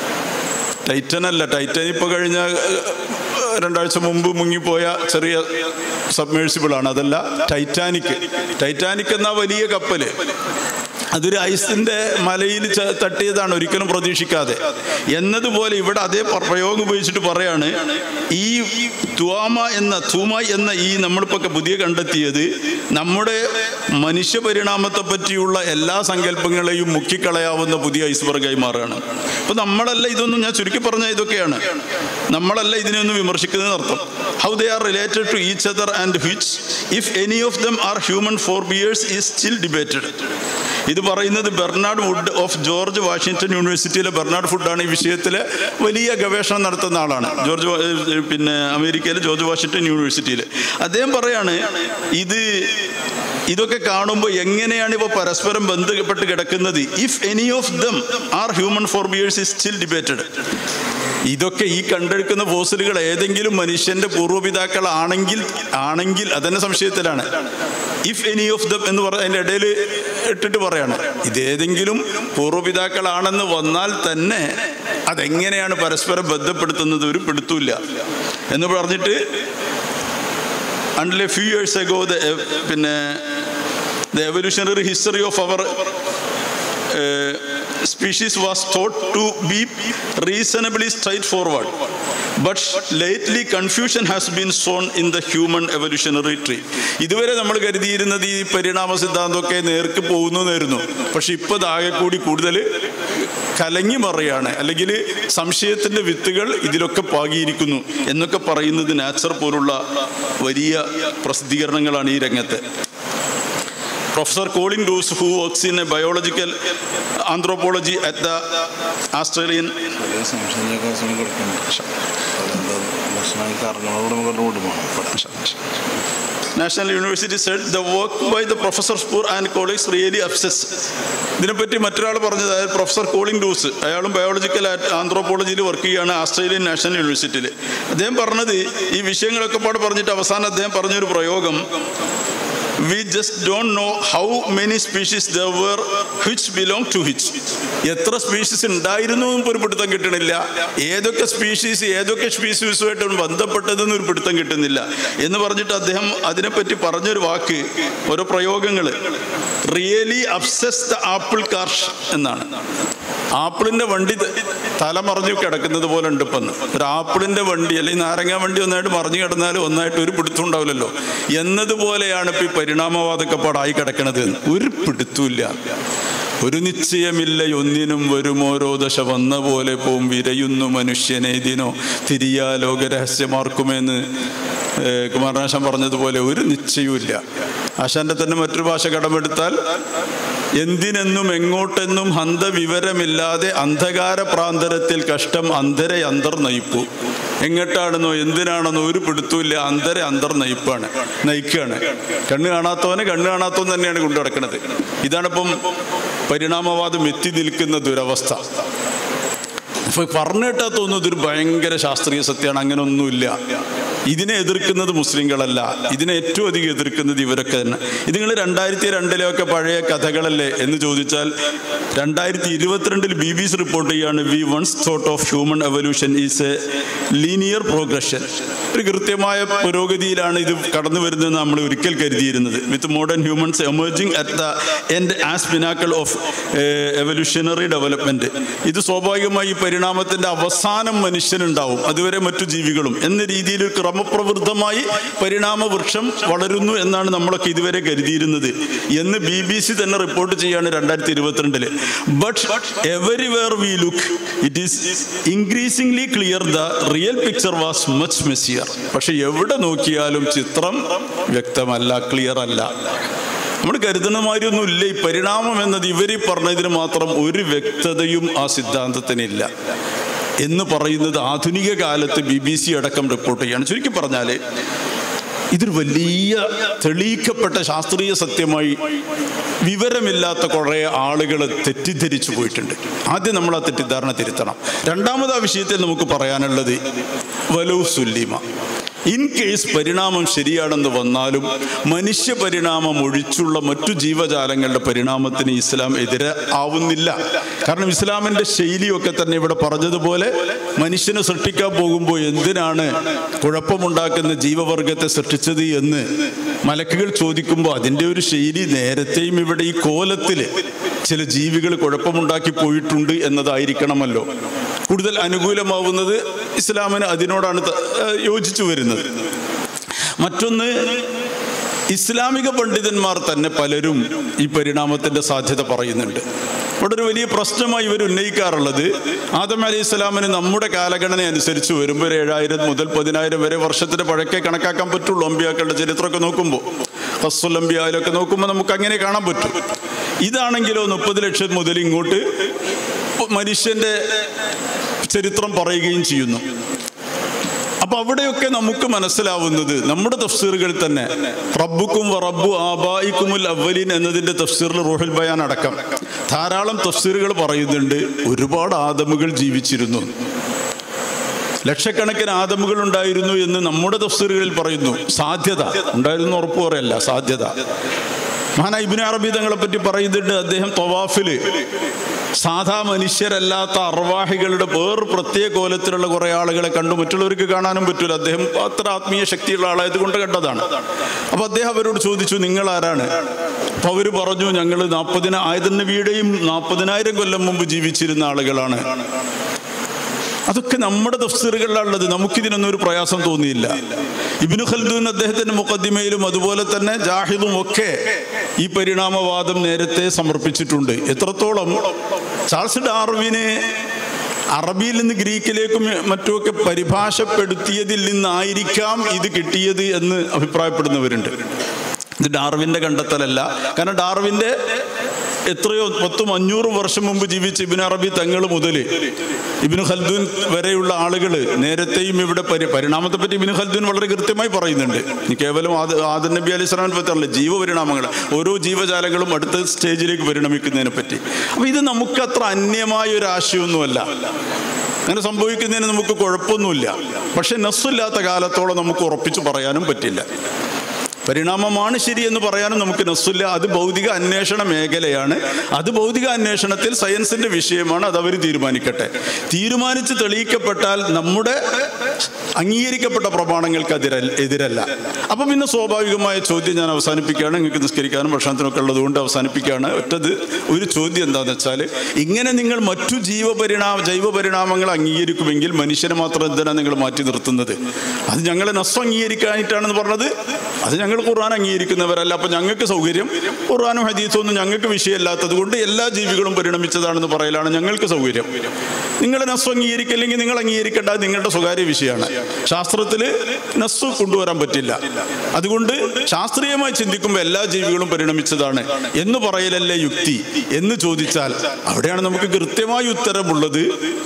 S1: ടൈറ്റൻ അല്ല ടൈറ്റൻ ഇപ്പൊ കഴിഞ്ഞ ഏഹ്, രണ്ടാഴ്ച മുമ്പ് മുങ്ങിപ്പോയ ചെറിയ സബ്മേഴ്സിബിൾ ആണ് അതല്ല ടൈറ്റാനിക് ടൈറ്റാനിക് എന്ന വലിയ കപ്പല് അതൊരു ഐസിന്റെ മലയിൽ ച- തട്ടിയതാണ് ഒരിക്കലും പ്രതീക്ഷിക്കാതെ എന്നതുപോലെ ഇവിടെ അതേ പ- പ്രയോഗം ഉപയോഗിച്ചിട്ട് പറയാണ് ഈ തുവാമ എന്ന തൂമ എന്ന ഈ നമ്മളിപ്പോ പുതിയ കണ്ടെത്തിയത് നമ്മുടെ മനുഷ്യ പരിണാമത്തെ പറ്റിയുള്ള എല്ലാ സങ്കല്പങ്ങളെയും മുക്കിക്കളയാവുന്ന പുതിയ ഐസ്ബർഗായി മാറുകയാണ് അപ്പൊ നമ്മളല്ല ഇതൊന്നും ഞാൻ ചുരുക്കി പറഞ്ഞ ഇതൊക്കെയാണ് നമ്മളല്ല ഇതിനെയൊന്നും വിമർശിക്കുന്നതിന് അർത്ഥം how they are related to each other and which if any of them are human forebears is still debated ഇത് പറയുന്നത് Bernard Wood of George Washington യൂണിവേഴ്സിറ്റിയിലെ ബെർണാഡ് ഫുഡാണ് ഈ വിഷയത്തിൽ വലിയ ഗവേഷണം നടത്തുന്ന ആളാണ് ജോർജ് വാ- ഏഹ് പിന്നെ അമേരിക്കയിലെ ജോർജ് വാഷിങ്ടൺ യൂണിവേഴ്സിറ്റിയിൽ അദ്ദേഹം പറയാണ് ഇത് ഇതൊക്കെ കാണുമ്പോൾ എങ്ങനെയാണ് ഇവ പരസ്പരം ബന്ധപ്പെട്ട് കിടക്കുന്നത് if any of them are human forebears is still debated ഇതൊക്കെ ഈ കണ്ടെടുക്കുന്ന ഫോസിലുകൾ ഏതെങ്കിലും മനുഷ്യന്റെ പൂർവ്വപിതാക്കളാണെങ്കിൽ ആണെങ്കിൽ അതന്നെ സംശയത്തിലാണ് ഇഫ് എനി ഓഫ് ദം എന്ന് പറഞ്ഞ അതിൻ്റെ ഇടയിൽ ഇട്ടിട്ട് പറയാണ് ഇതേതെങ്കിലും പൂർവ്വപിതാക്കളാണെന്ന് വന്നാൽ തന്നെ അതെങ്ങനെയാണ് പരസ്പരം ബന്ധപ്പെടുത്തുന്നത് ഒരു പിടുത്തൂല്ല എന്ന് പറഞ്ഞിട്ട് until a few years ago the പിന്നെ the evolutionary history of our species was thought to be reasonably straightforward. But lately confusion has been shown in the human evolutionary tree. ഇതുവരെ നമ്മൾ കരുതിയിരുന്നത് ഈ പരിണാമ സിദ്ധാന്തമൊക്കെ നേർക്ക് പോകുന്നതായിരുന്നു പക്ഷെ ഇപ്പൊ താഴെ കൂടി കൂടുതൽ കലങ്ങി മറിയാണ് അല്ലെങ്കിൽ സംശയത്തിന്റെ വിത്തുകൾ ഇതിലൊക്കെ പാകിയിരിക്കുന്നു എന്നൊക്കെ പറയുന്നത് നാച്ചർ പോലുള്ള വലിയ പ്രസിദ്ധീകരണങ്ങളാണ് ഈ രംഗത്ത് Professor Colin Roos, who works in a biological anthropology at the Australian
S2: വലിയ സംശയം സമയം കൊടുക്കുന്നുണ്ട് അതെന്താ ഭക്ഷണം കറങ്ങണോട് നമുക്ക് റോഡ് പോകണം
S1: National University said the work by the Professor Spoor and colleagues really upsets. ഇതിനെപ്പറ്റി മറ്റൊരാൾ പറഞ്ഞത് അതായത് പ്രൊഫസർ കോളിൻ ഡൂസ് അയാളും ബയോളജിക്കൽ ആന്ത്രോപോളജിയിൽ വർക്ക് ചെയ്യുകയാണ് ആസ്ട്രേലിയൻ നാഷണൽ യൂണിവേഴ്സിറ്റിയിൽ അദ്ദേഹം പറഞ്ഞത് ഈ വിഷയങ്ങളൊക്കെ പാട് പറഞ്ഞിട്ട് അവസാനം അദ്ദേഹം പറഞ്ഞൊരു പ്രയോഗം we just don't know how many species there were which belong to which എത്ര സ്പീഷീസ് ഉണ്ടായിരുന്നു എന്നും ഒരു പിടുത്തം കിട്ടണില്ല ഏതൊക്കെ സ്പീഷീസ് ഏതൊക്കെ സ്പീഷീസുമായിട്ട് ബന്ധപ്പെട്ടതെന്ന് ഒരു പിടുത്തം കിട്ടുന്നില്ല എന്ന് പറഞ്ഞിട്ട് അദ്ദേഹം അതിനെപ്പറ്റി പറഞ്ഞൊരു വാക്ക് ഓരോ പ്രയോഗങ്ങൾ really upsets the apple cart എന്നാണ് ആപ്പിളിന്റെ വണ്ടി ത- തല മറിഞ്ഞു കിടക്കുന്നത് പോലെ ഉണ്ട് ഇപ്പം ഒരു ആപ്പിളിന്റെ വണ്ടി അല്ലെങ്കിൽ നാരങ്ങ വണ്ടി ഒന്നായിട്ട് മറിഞ്ഞു കിടന്നാൽ ഒന്നായിട്ട് ഒരു പിടുത്തം ഉണ്ടാവില്ലല്ലോ എന്നതുപോലെയാണ് ഇപ്പൊ ഈ പരിണാമവാദമൊക്കെ പാടായി കിടക്കണത് ഒരു പിടുത്തമില്ല ഒരു നിശ്ചയമില്ല ഒന്നിനും വരും ഓരോ ദശ വന്ന പോലെ പോം വിരയുന്നു മനുഷ്യനേതിനോ തിരിയാ ലോകരഹസ്യമാർക്കുമെന്ന് ഏഹ്, കുമാരനാശൻ പറഞ്ഞതുപോലെ ഒരു നിശ്ചയവുമില്ല ആശാന്റെ തന്നെ മറ്റൊരു ഭാഷ കടമെടുത്താൽ എന്തിനെന്നും എങ്ങോട്ടെന്നും ഹന്ത വിവരമില്ലാതെ അന്ധകാര പ്രാന്തരത്തിൽ കഷ്ടം അന്ധര അന്തർ നയിപ്പു എങ്ങോട്ടാണെന്നോ എന്തിനാണെന്നോ ഒരു പിടുത്തമില്ല അന്ധര അന്തർ നയിപ്പാണ് നയിക്കുകയാണ് കണ്ണ് കാണാത്തവനെ കണ്ണ് കാണാത്തവൻ തന്നെയാണ് കൊണ്ടു നടക്കുന്നത് ഇതാണിപ്പം പരിണാമവാദം എത്തി നിൽക്കുന്ന ദുരവസ്ഥ അപ്പൊ പറഞ്ഞു കേട്ടാ തോന്നുന്നു ഇതൊരു ഭയങ്കര ശാസ്ത്രീയ സത്യമാണ് അങ്ങനെ ഒന്നുമില്ല ഇതിനെ എതിർക്കുന്നത് മുസ്ലിങ്ങളല്ല ഇതിനെ ഏറ്റവും അധികം എതിർക്കുന്നത് ഇവരൊക്കെ തന്നെ ഇത് നിങ്ങൾ രണ്ടായിരത്തി രണ്ടിലെ ഒക്കെ പഴയ കഥകളല്ലേ എന്ന് ചോദിച്ചാൽ
S3: രണ്ടായിരത്തി ഇരുപത്തിരണ്ടിൽ ബി ബി സി റിപ്പോർട്ട് ചെയ്യാണ് we once thought of human evolution is a linear progression ഒരു കൃത്യമായ പുരോഗതിയിലാണ് ഇത് കടന്നു വരുന്നതെന്ന് നമ്മൾ ഒരിക്കൽ കരുതിയിരുന്നത് with modern humans emerging at the end as pinnacle of evolutionary development ഇത് സ്വാഭാവികമായി ഈ പരിണാമത്തിന്റെ അവസാനം മനുഷ്യനുണ്ടാവും അതുവരെ മറ്റു ജീവികളും എന്ന രീതിയിൽ ഒരു ക്രമപ്രവൃദ്ധമായി പരിണാമ വൃക്ഷം വളരുന്നു എന്നാണ് നമ്മളൊക്കെ ഇതുവരെ കരുതിയിരുന്നത് എന്ന് ബി ബി സി തന്നെ റിപ്പോർട്ട് ചെയ്യാണ് രണ്ടായിരത്തി ഇരുപത്തിരണ്ടില് but everywhere we look it is increasingly clear the real picture was much messier പക്ഷെ എവിടെ നോക്കിയാലും ചിത്രം വ്യക്തമല്ല ക്ലിയർ അല്ല നമ്മൾ കരുതുന്ന മാതിരിയൊന്നും ഇല്ല ഈ പരിണാമം എന്നത് ഇവർ പറഞ്ഞതിന് മാത്രം ഒരു വ്യക്തതയും ആ സിദ്ധാന്തത്തിനില്ല എന്ന് പറയുന്നത് ആധുനിക കാലത്ത് ബി ബി സി അടക്കം റിപ്പോർട്ട് ചെയ്യാണ് ചുരുക്കി പറഞ്ഞാൽ ഇതൊരു വലിയ തെളിയിക്കപ്പെട്ട ശാസ്ത്രീയ സത്യമായി വിവരമില്ലാത്ത കുറേ ആളുകൾ തെറ്റിദ്ധരിച്ചു പോയിട്ടുണ്ട് ആദ്യം നമ്മൾ ആ തെറ്റിദ്ധാരണ തിരുത്തണം രണ്ടാമത് ആ വിഷയത്തിൽ നമുക്ക് പറയാനുള്ളത് വലു സുല്ലിമ ഇൻ കേസ് പരിണാമം ശരിയാണെന്ന് വന്നാലും മനുഷ്യ പരിണാമം ഒഴിച്ചുള്ള മറ്റു ജീവജാലങ്ങളുടെ പരിണാമത്തിന് ഇസ്ലാം എതിരെ ആവുന്നില്ല കാരണം ഇസ്ലാമിന്റെ ശൈലിയൊക്കെ തന്നെ ഇവിടെ പറഞ്ഞതുപോലെ മനുഷ്യനെ സൃഷ്ടിക്കാൻ പോകുമ്പോൾ എന്തിനാണ് കുഴപ്പമുണ്ടാക്കുന്ന ജീവവർഗത്തെ സൃഷ്ടിച്ചത് എന്ന് മലക്കുകൾ ചോദിക്കുമ്പോൾ അതിൻ്റെ ഒരു ശൈലി നേരത്തെയും ഇവിടെ ഈ കോലത്തിൽ ചില ജീവികൾ കുഴപ്പമുണ്ടാക്കി പോയിട്ടുണ്ട് എന്നതായിരിക്കണമല്ലോ കൂടുതൽ അനുകൂലമാവുന്നത് ഇസ്ലാമിന് അതിനോടാണ് ത- ഏഹ് യോജിച്ചു വരുന്നത് മറ്റൊന്ന് ഇസ്ലാമിക പണ്ഡിതന്മാർ തന്നെ പലരും ഈ പരിണാമത്തിന്റെ സാധ്യത പറയുന്നുണ്ട് ഇവിടെ ഒരു വലിയ പ്രശ്നമായി ഇവർ ഉന്നയിക്കാറുള്ളത് ആദം അലി ഇസ്ലാമിന് നമ്മുടെ കാലഗണന അനുസരിച്ച് വരുമ്പോൾ ഒരു ഏഴായിരം മുതൽ പതിനായിരം വരെ വർഷത്തിന്റെ പഴക്കെ കണക്കാക്കാൻ പറ്റുള്ളൂ അമ്പിയാക്കളുടെ ചരിത്രമൊക്കെ നോക്കുമ്പോൾ ഹസ്സുൽ അമ്പിയായാലൊക്കെ നോക്കുമ്പോൾ നമുക്ക് അങ്ങനെ കാണാൻ പറ്റും ഇതാണെങ്കിലോ മുപ്പത് ലക്ഷം മുതൽ ഇങ്ങോട്ട് മനുഷ്യന്റെ ചരിത്രം പറയുകയും ചെയ്യുന്നു അപ്പൊ അവിടെയൊക്കെ നമുക്ക് മനസ്സിലാവുന്നത് നമ്മുടെ തഫ്സീറുകളിൽ തന്നെ റബ്ബുക്കും റബ്ബു ആബായിക്കുമുൽ അവലീൻ എന്നതിന്റെ തഫ്സീറിൽ റൂഹുൽ ബയാൻ അടക്കം ധാരാളം തഫ്സീറുകൾ പറയുന്നുണ്ട് ഒരുപാട് ആദമുകൾ ജീവിച്ചിരുന്നു ലക്ഷക്കണക്കിന് ആദമുകൾ ഉണ്ടായിരുന്നു എന്ന് നമ്മുടെ തഫ്സീറുകളിൽ പറയുന്നു സാധ്യത ഉണ്ടായിരുന്നു ഉറപ്പ് പറയല്ല സാധ്യത മഹാന ഇബിന് അറബി തങ്ങളെ പറ്റി പറയുന്നുണ്ട് അദ്ദേഹം തൊവാഫില് സാധാ മനുഷ്യരല്ലാത്ത അർവാഹികളുടെ വേറെ പ്രത്യേക കോലത്തിലുള്ള കുറെ ആളുകളെ കണ്ടു മറ്റുള്ളവർക്ക് കാണാനും പറ്റൂല അദ്ദേഹം അത്ര ആത്മീയ ശക്തിയുള്ള ആളായത് കൊണ്ട് കണ്ടതാണ് അപ്പൊ അദ്ദേഹം അവരോട് ചോദിച്ചു നിങ്ങൾ ആരാണ് അപ്പൊ അവര് പറഞ്ഞു ഞങ്ങൾ നാൽപ്പതിന ആയുധ നബിയുടെയും നാൽപ്പതിനായിരം കൊല്ലം മുമ്പ് ജീവിച്ചിരുന്ന ആളുകളാണ് അതൊക്കെ നമ്മുടെ തഫ്സീറുകളിലുള്ളത് നമുക്കിതിനൊന്നും ഒരു പ്രയാസം തോന്നിയില്ല ഇബിനു ഖൽദൂൻ അദ്ദേഹത്തിന്റെ മുഖദ്ദിമയിലും അതുപോലെ തന്നെ ജാഹിദും ഒക്കെ ഈ പരിണാമവാദം നേരത്തെ സമർപ്പിച്ചിട്ടുണ്ട് എത്രത്തോളം ചാൾസ് ഡാർവിനെ അറബിയിൽ നിന്ന് ഗ്രീക്കിലേക്കും മറ്റുമൊക്കെ പരിഭാഷപ്പെടുത്തിയതിൽ നിന്നായിരിക്കാം ഇത് കിട്ടിയത് എന്ന് അഭിപ്രായപ്പെടുന്നവരുണ്ട് ഇത് ഡാർവിന്റെ കണ്ടെത്തലല്ല കാരണം ഡാർവിന്റെ എത്രയോ പത്തും അഞ്ഞൂറ് വർഷം മുമ്പ് ജീവിച്ച ഇബിന് അറബി തങ്ങൾ മുതൽ ഇബിന് ഖൽദൂൻ വരെയുള്ള ആളുകൾ നേരത്തെയും ഇവിടെ പരി പരിണാമത്തെ പറ്റി ഇബിന് ഖൽദൂൻ വളരെ കൃത്യമായി പറയുന്നുണ്ട് ഇനി കേവലം ആദ ആദൻ നബി അലി സ്വലാമിനെ പറ്റിയല്ല ജീവപരിണാമങ്ങൾ ഓരോ ജീവജാലങ്ങളും അടുത്ത സ്റ്റേജിലേക്ക് പരിണമിക്കുന്നതിനെ പറ്റി അപ്പൊ ഇത് നമുക്ക് അത്ര അന്യമായ ഒരു ആശയമൊന്നുമല്ല അങ്ങനെ സംഭവിക്കുന്നതിന് നമുക്ക് കുഴപ്പമൊന്നുമില്ല പക്ഷെ നസ്സില്ലാത്ത കാലത്തോളം നമുക്ക് ഉറപ്പിച്ചു പറയാനും പറ്റില്ല പരിണാമമാണ് ശരി എന്ന് പറയാനും നമുക്ക് നസ്സില്ല അത് ഭൗതിക അന്വേഷണ മേഖലയാണ് അത് ഭൗതിക അന്വേഷണത്തിൽ സയൻസിന്റെ വിഷയമാണ് അത് അവർ തീരുമാനിക്കട്ടെ തീരുമാനിച്ച് തെളിയിക്കപ്പെട്ടാൽ നമ്മുടെ അംഗീകരിക്കപ്പെട്ട പ്രമാണങ്ങൾക്ക് അതിര എതിരല്ല അപ്പം പിന്നെ സ്വാഭാവികമായ ചോദ്യം ഞാൻ അവസാനിപ്പിക്കുകയാണ് നിങ്ങൾക്ക് നിസ്കരിക്കാനും ഭക്ഷണത്തിനൊക്കെ ഉള്ളതുകൊണ്ട് അവസാനിപ്പിക്കുകയാണ് ഒറ്റത് ഒരു ചോദ്യം എന്താണെന്ന് വെച്ചാൽ ഇങ്ങനെ നിങ്ങൾ മറ്റു ജീവപരിണാമ ജൈവ പരിണാമങ്ങൾ അംഗീകരിക്കുമെങ്കിൽ മനുഷ്യനെ മാത്രം എന്തിനാണ് നിങ്ങൾ മാറ്റി നിർത്തുന്നത് അത് ഞങ്ങളെ നസ്സം അംഗീകരിക്കാനായിട്ടാണെന്ന് പറഞ്ഞത് അത് ഞങ്ങൾ ഖുർആൻ അംഗീകരിക്കുന്നവരല്ല അപ്പൊ ഞങ്ങൾക്ക് സൗകര്യം ഖുർആാനും ഹദീസും ഒന്നും ഞങ്ങൾക്ക് വിഷയമല്ലാത്തത് കൊണ്ട് എല്ലാ ജീവികളും പരിണമിച്ചതാണെന്ന് പറയലാണ് ഞങ്ങൾക്ക് സൗകര്യം നിങ്ങൾ നസ് അംഗീകരിക്കില്ലെങ്കിൽ നിങ്ങൾ അംഗീകരിക്കേണ്ട അത് നിങ്ങളുടെ സ്വകാര്യ വിഷയമാണ് ശാസ്ത്രത്തിൽ നസ് കൊണ്ടുവരാൻ പറ്റില്ല അതുകൊണ്ട് ശാസ്ത്രീയമായി ചിന്തിക്കുമ്പോൾ എല്ലാ ജീവികളും പരിണമിച്ചതാണ് എന്ന് പറയലല്ലേ യുക്തി എന്ന് ചോദിച്ചാൽ അവിടെയാണ് നമുക്ക് കൃത്യമായ ഉത്തരമുള്ളത്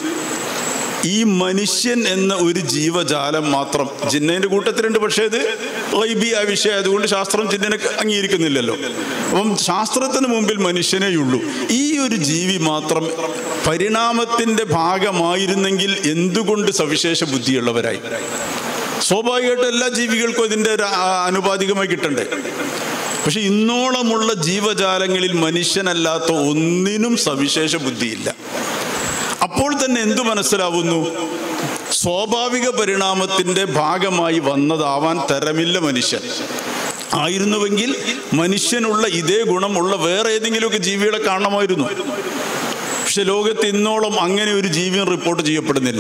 S3: ഈ മനുഷ്യൻ എന്ന ഒരു ജീവജാലം മാത്രം ജിന്നേന്റെ കൂട്ടത്തിലുണ്ട് പക്ഷേ ഇത് വൈബിയ വിഷയം അതുകൊണ്ട് ശാസ്ത്രം ജിന്നിനെ അംഗീകരിക്കുന്നില്ലല്ലോ അപ്പം ശാസ്ത്രത്തിന് മുമ്പിൽ മനുഷ്യനേയുള്ളൂ ഈ ഒരു ജീവി മാത്രം പരിണാമത്തിന്റെ ഭാഗമായിരുന്നെങ്കിൽ എന്തുകൊണ്ട് സവിശേഷ ബുദ്ധിയുള്ളവരായി സ്വാഭാവികമായിട്ടും എല്ലാ ജീവികൾക്കും ഇതിന്റെ ഒരു ആ- ആനുപാതികമായി കിട്ടണ്ടേ പക്ഷെ ഇന്നോളമുള്ള ജീവജാലങ്ങളിൽ മനുഷ്യനല്ലാത്ത ഒന്നിനും സവിശേഷ ബുദ്ധിയില്ല അപ്പോൾ തന്നെ എന്തു മനസ്സിലാവുന്നു സ്വാഭാവിക പരിണാമത്തിന്റെ ഭാഗമായി വന്നതാവാൻ തരമില്ല മനുഷ്യൻ ആയിരുന്നുവെങ്കിൽ മനുഷ്യനുള്ള ഇതേ ഗുണമുള്ള വേറെ ഏതെങ്കിലുമൊക്കെ ജീവികളെ കാണണമായിരുന്നു പക്ഷെ ലോകത്ത് ഇന്നോളം അങ്ങനെ ഒരു ജീവിയും റിപ്പോർട്ട് ചെയ്യപ്പെടുന്നില്ല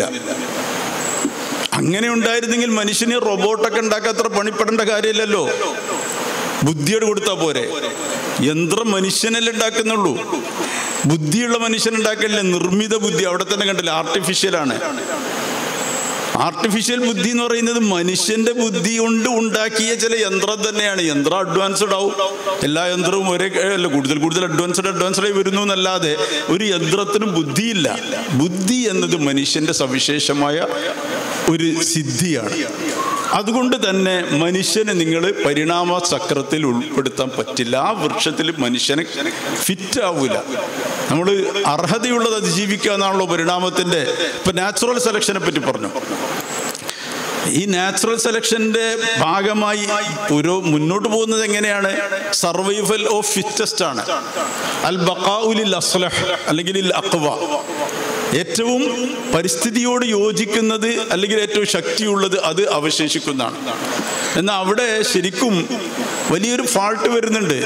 S3: അങ്ങനെ ഉണ്ടായിരുന്നെങ്കിൽ മനുഷ്യന് റോബോട്ടൊക്കെ ഉണ്ടാക്കാൻ അത്ര പണിപ്പെടേണ്ട കാര്യമില്ലല്ലോ ബുദ്ധിയോട് കൊടുത്താൽ പോരെ യന്ത്രം മനുഷ്യനല്ലേ ഉണ്ടാക്കുന്നുള്ളൂ ബുദ്ധിയുള്ള മനുഷ്യൻ ഉണ്ടാക്കലില്ല നിർമ്മിത ബുദ്ധി അവിടെ തന്നെ കണ്ടില്ല ആർട്ടിഫിഷ്യലാണ് ആർട്ടിഫിഷ്യൽ ബുദ്ധി എന്ന് പറയുന്നത് മനുഷ്യന്റെ ബുദ്ധി കൊണ്ട് ഉണ്ടാക്കിയ ചില യന്ത്രം തന്നെയാണ് യന്ത്രം അഡ്വാൻസ്ഡ് ആവും എല്ലാ യന്ത്രവും ഒരേ അല്ല കൂടുതൽ കൂടുതൽ അഡ്വാൻസ്ഡ് അഡ്വാൻസ്ഡ് ആയി വരുന്നു എന്നല്ലാതെ ഒരു യന്ത്രത്തിനും ബുദ്ധിയില്ല ബുദ്ധി എന്നത് മനുഷ്യന്റെ സവിശേഷമായ ഒരു സിദ്ധിയാണ് അതുകൊണ്ട് തന്നെ മനുഷ്യനെ നിങ്ങൾ പരിണാമ ചക്രത്തിൽ ഉൾപ്പെടുത്താൻ പറ്റില്ല ആ വൃക്ഷത്തിൽ മനുഷ്യനെ ഫിറ്റ് ആവൂല നമ്മൾ അർഹതയുള്ളത് അതിജീവിക്കുക എന്നാണല്ലോ പരിണാമത്തിന്റെ ഇപ്പൊ നാച്ചുറൽ സെലക്ഷനെ പറ്റി പറഞ്ഞു ഈ നാച്ചുറൽ സെലക്ഷന്റെ ഭാഗമായി പുരോ മുന്നോട്ട് പോകുന്നത് എങ്ങനെയാണ് സർവൈവൽ ഓഫ് ഫിറ്റസ്റ്റ് ആണ് അൽ ബക്കാഉലിൽ അസ്ലഹ് അല്ലെങ്കിൽ ഇൽ അക്വ ഏറ്റവും പരിസ്ഥിതിയോട് യോജിക്കുന്നത് അല്ലെങ്കിൽ ഏറ്റവും ശക്തിയുള്ളത് അത് അവശേഷിക്കുന്നതാണ് എന്നാൽ അവിടെ ശരിക്കും വലിയൊരു ഫാൾട്ട് വരുന്നുണ്ട്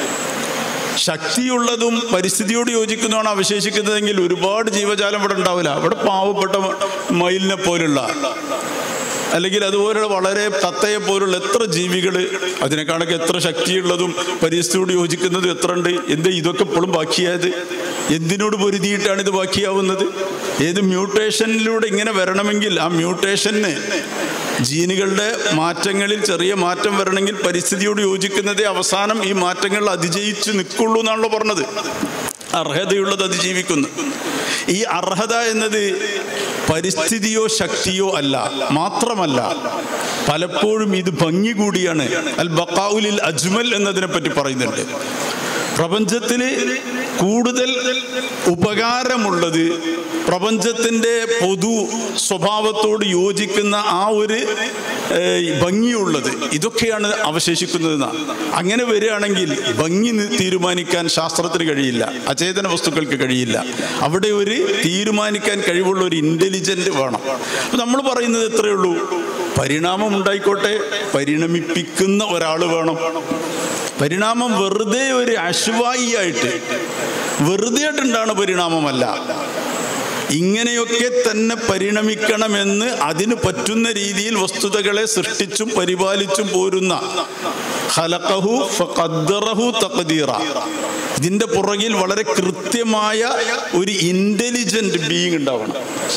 S3: ശക്തിയുള്ളതും പരിസ്ഥിതിയോട് യോജിക്കുന്നതാണ് അവശേഷിക്കുന്നതെങ്കിൽ ഒരുപാട് ജീവജാലം ഇവിടെ ഉണ്ടാവില്ല അവിടെ പാവപ്പെട്ട മയിലിനെ പോലുള്ള അല്ലെങ്കിൽ അതുപോലുള്ള വളരെ തത്തയെ പോലുള്ള എത്ര ജീവികൾ അതിനെക്കാണൊക്കെ എത്ര ശക്തിയുള്ളതും പരിസ്ഥിതിയോട് യോജിക്കുന്നതും എത്ര ഉണ്ട് എന്ത് ഇതൊക്കെ ഇപ്പോഴും ബാക്കിയായത് എന്തിനോട് പൊരുതിയിട്ടാണ് ഇത് ബാക്കിയാവുന്നത് ഏത് മ്യൂട്ടേഷനിലൂടെ ഇങ്ങനെ വരണമെങ്കിൽ ആ മ്യൂട്ടേഷന് ജീനുകളുടെ മാറ്റങ്ങളിൽ ചെറിയ മാറ്റം വരണമെങ്കിൽ പരിസ്ഥിതിയോട് യോജിക്കുന്നതേ അവസാനം ഈ മാറ്റങ്ങൾ അതിജയിച്ച് നിൽക്കുള്ളൂ എന്നാണല്ലോ പറഞ്ഞത് അർഹതയുള്ളത് അതിജീവിക്കുന്നു ഈ അർഹത എന്നത് പരിസ്ഥിതിയോ ശക്തിയോ അല്ല മാത്രമല്ല പലപ്പോഴും ഇത് ഭംഗി കൂടിയാണ് അൽ ബക്കാവുലിൽ അജ്മൽ എന്നതിനെ പറ്റി പറയുന്നുണ്ട് പ്രപഞ്ചത്തിൽ കൂടുതൽ ഉപകാരമുള്ളത് പ്രപഞ്ചത്തിൻ്റെ പൊതു സ്വഭാവത്തോട് യോജിക്കുന്ന ആ ഒരു ഏഹ്, ഭംഗിയുള്ളത് ഇതൊക്കെയാണ് അവശേഷിക്കുന്നതെന്നാണ് അങ്ങനെ വരികയാണെങ്കിൽ ഭംഗി നി- തീരുമാനിക്കാൻ ശാസ്ത്രത്തിന് കഴിയില്ല അചേതന വസ്തുക്കൾക്ക് കഴിയില്ല അവിടെ ഒരു തീരുമാനിക്കാൻ കഴിവുള്ള ഒരു ഇന്റലിജന്റ് വേണം അപ്പൊ നമ്മൾ പറയുന്നത് എത്രയേ ഉള്ളൂ പരിണാമം ഉണ്ടായിക്കോട്ടെ പരിണമിപ്പിക്കുന്ന ഒരാൾ വേണം പരിണാമം വെറുതെ ഒരു അശ്വായിയായിട്ട് വെറുതെ ആയിട്ടുണ്ടാണ് പരിണാമമല്ല ഇങ്ങനെയൊക്കെ തന്നെ പരിണമിക്കണമെന്ന് അതിന് പറ്റുന്ന രീതിയിൽ വസ്തുതകളെ സൃഷ്ടിച്ചും പരിപാലിച്ചും പോരുന്ന ഖലഖഹു ഫഖദ്ദറഹു തഖ്ദീറ ഇതിന്റെ പുറകിൽ വളരെ കൃത്യമായ ഒരു ഇന്റലിജന്റ് ബീയിങ് ഉണ്ടാവണം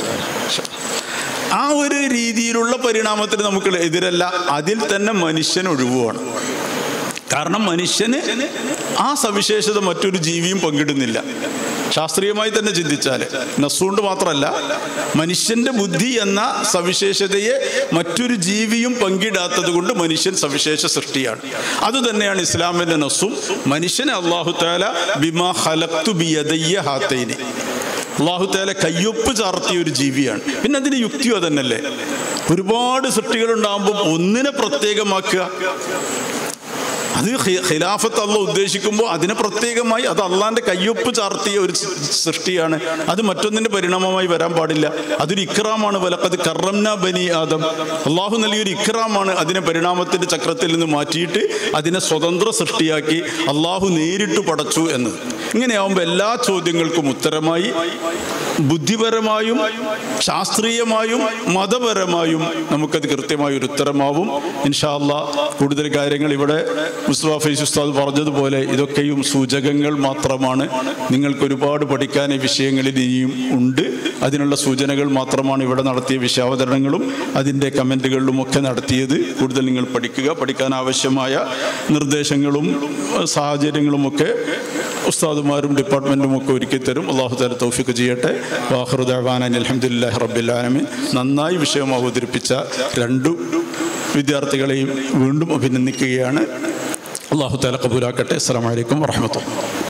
S3: ആ ഒരു രീതിയിലുള്ള പരിണാമത്തിന് നമുക്ക് എതിരല്ല അതിൽ തന്നെ മനുഷ്യൻ ഒഴിവുമാണ് കാരണം മനുഷ്യന് ആ സവിശേഷത മറ്റൊരു ജീവിയും പങ്കിടുന്നില്ല ശാസ്ത്രീയമായി തന്നെ ചിന്തിച്ചാൽ നസ്സുകൊണ്ട് മാത്രമല്ല മനുഷ്യന്റെ ബുദ്ധി എന്ന സവിശേഷതയെ മറ്റൊരു ജീവിയും പങ്കിടാത്തത് കൊണ്ട് മനുഷ്യൻ സവിശേഷ സൃഷ്ടിയാണ് അതുതന്നെയാണ് ഇസ്ലാമിന്റെ നസ്സും മനുഷ്യനെ അള്ളാഹു താല ബിമാ ഹലക്തു ബിയദയ്യ ഹാത്തൈനി അള്ളാഹു താല കയ്യൊപ്പ് ചാർത്തിയ ഒരു ജീവിയാണ് പിന്നെ അതിന് യുക്തിയോ തന്നെയല്ലേ ഒരുപാട് സൃഷ്ടികൾ ഉണ്ടാകുമ്പോൾ ഒന്നിനെ പ്രത്യേകമാക്കുക അത് ഖി- ഖിലാഫത്ത് അല്ല ഉദ്ദേശിക്കുമ്പോൾ അതിനെ പ്രത്യേകമായി അത് അള്ളാന്റെ കയ്യൊപ്പ് ചാർത്തിയ ഒരു സൃ- സൃഷ്ടിയാണ് അത് മറ്റൊന്നിന്റെ പരിണാമമായി വരാൻ പാടില്ല അതൊരു ഇക്റാമാണ് വലക്കത് കറംന ബനി ആദം അള്ളാഹു നൽകിയൊരു ഇക്റാമാണ് അതിനെ പരിണാമത്തിന്റെ ചക്രത്തിൽ നിന്ന് മാറ്റിയിട്ട് അതിനെ സ്വതന്ത്ര സൃഷ്ടിയാക്കി അള്ളാഹു നേരിട്ട് പടച്ചു എന്ന് ഇങ്ങനെയാവുമ്പോൾ എല്ലാ ചോദ്യങ്ങൾക്കും ഉത്തരമായി ബുദ്ധിപരമായും ശാസ്ത്രീയമായും മതപരമായും നമുക്കത് കൃത്യമായ ഒരു ഉത്തരമാവും ഇൻഷാല്ല കൂടുതൽ കാര്യങ്ങൾ ഇവിടെ മുസ്തഫ ഫൈസ് ഉസ്താദ് പറഞ്ഞതുപോലെ ഇതൊക്കെയും സൂചകങ്ങൾ മാത്രമാണ് നിങ്ങൾക്ക് ഒരുപാട് പഠിക്കാൻ ഈ വിഷയങ്ങളിൽ ഇനിയും ഉണ്ട് അതിനുള്ള സൂചനകൾ മാത്രമാണ് ഇവിടെ നടത്തിയ വിഷയാവതരണങ്ങളും അതിൻ്റെ കമൻറ്റുകളിലും ഒക്കെ നടത്തിയത് കൂടുതൽ നിങ്ങൾ പഠിക്കുക പഠിക്കാൻ ആവശ്യമായ നിർദ്ദേശങ്ങളും ഏഹ്, സാഹചര്യങ്ങളും ഒക്കെ ഉസ്താദുമാരും ഡിപ്പാർട്ട്മെൻറ്റും ഒക്കെ ഒരുക്കി തരും അള്ളാഹു താല തൗഫിക്ക് ചെയ്യട്ടെ വാഹൃദാൻ അലഹമുല്ലാഹി റബ്ബില്ലാലമി നന്നായി വിഷയം അവതരിപ്പിച്ച രണ്ടു വിദ്യാർത്ഥികളെയും വീണ്ടും അഭിനന്ദിക്കുകയാണ് അള്ളാഹു താല കബൂലാക്കട്ടെ അസ്സാം വലൈക്കും വാഹമത്തുള്ള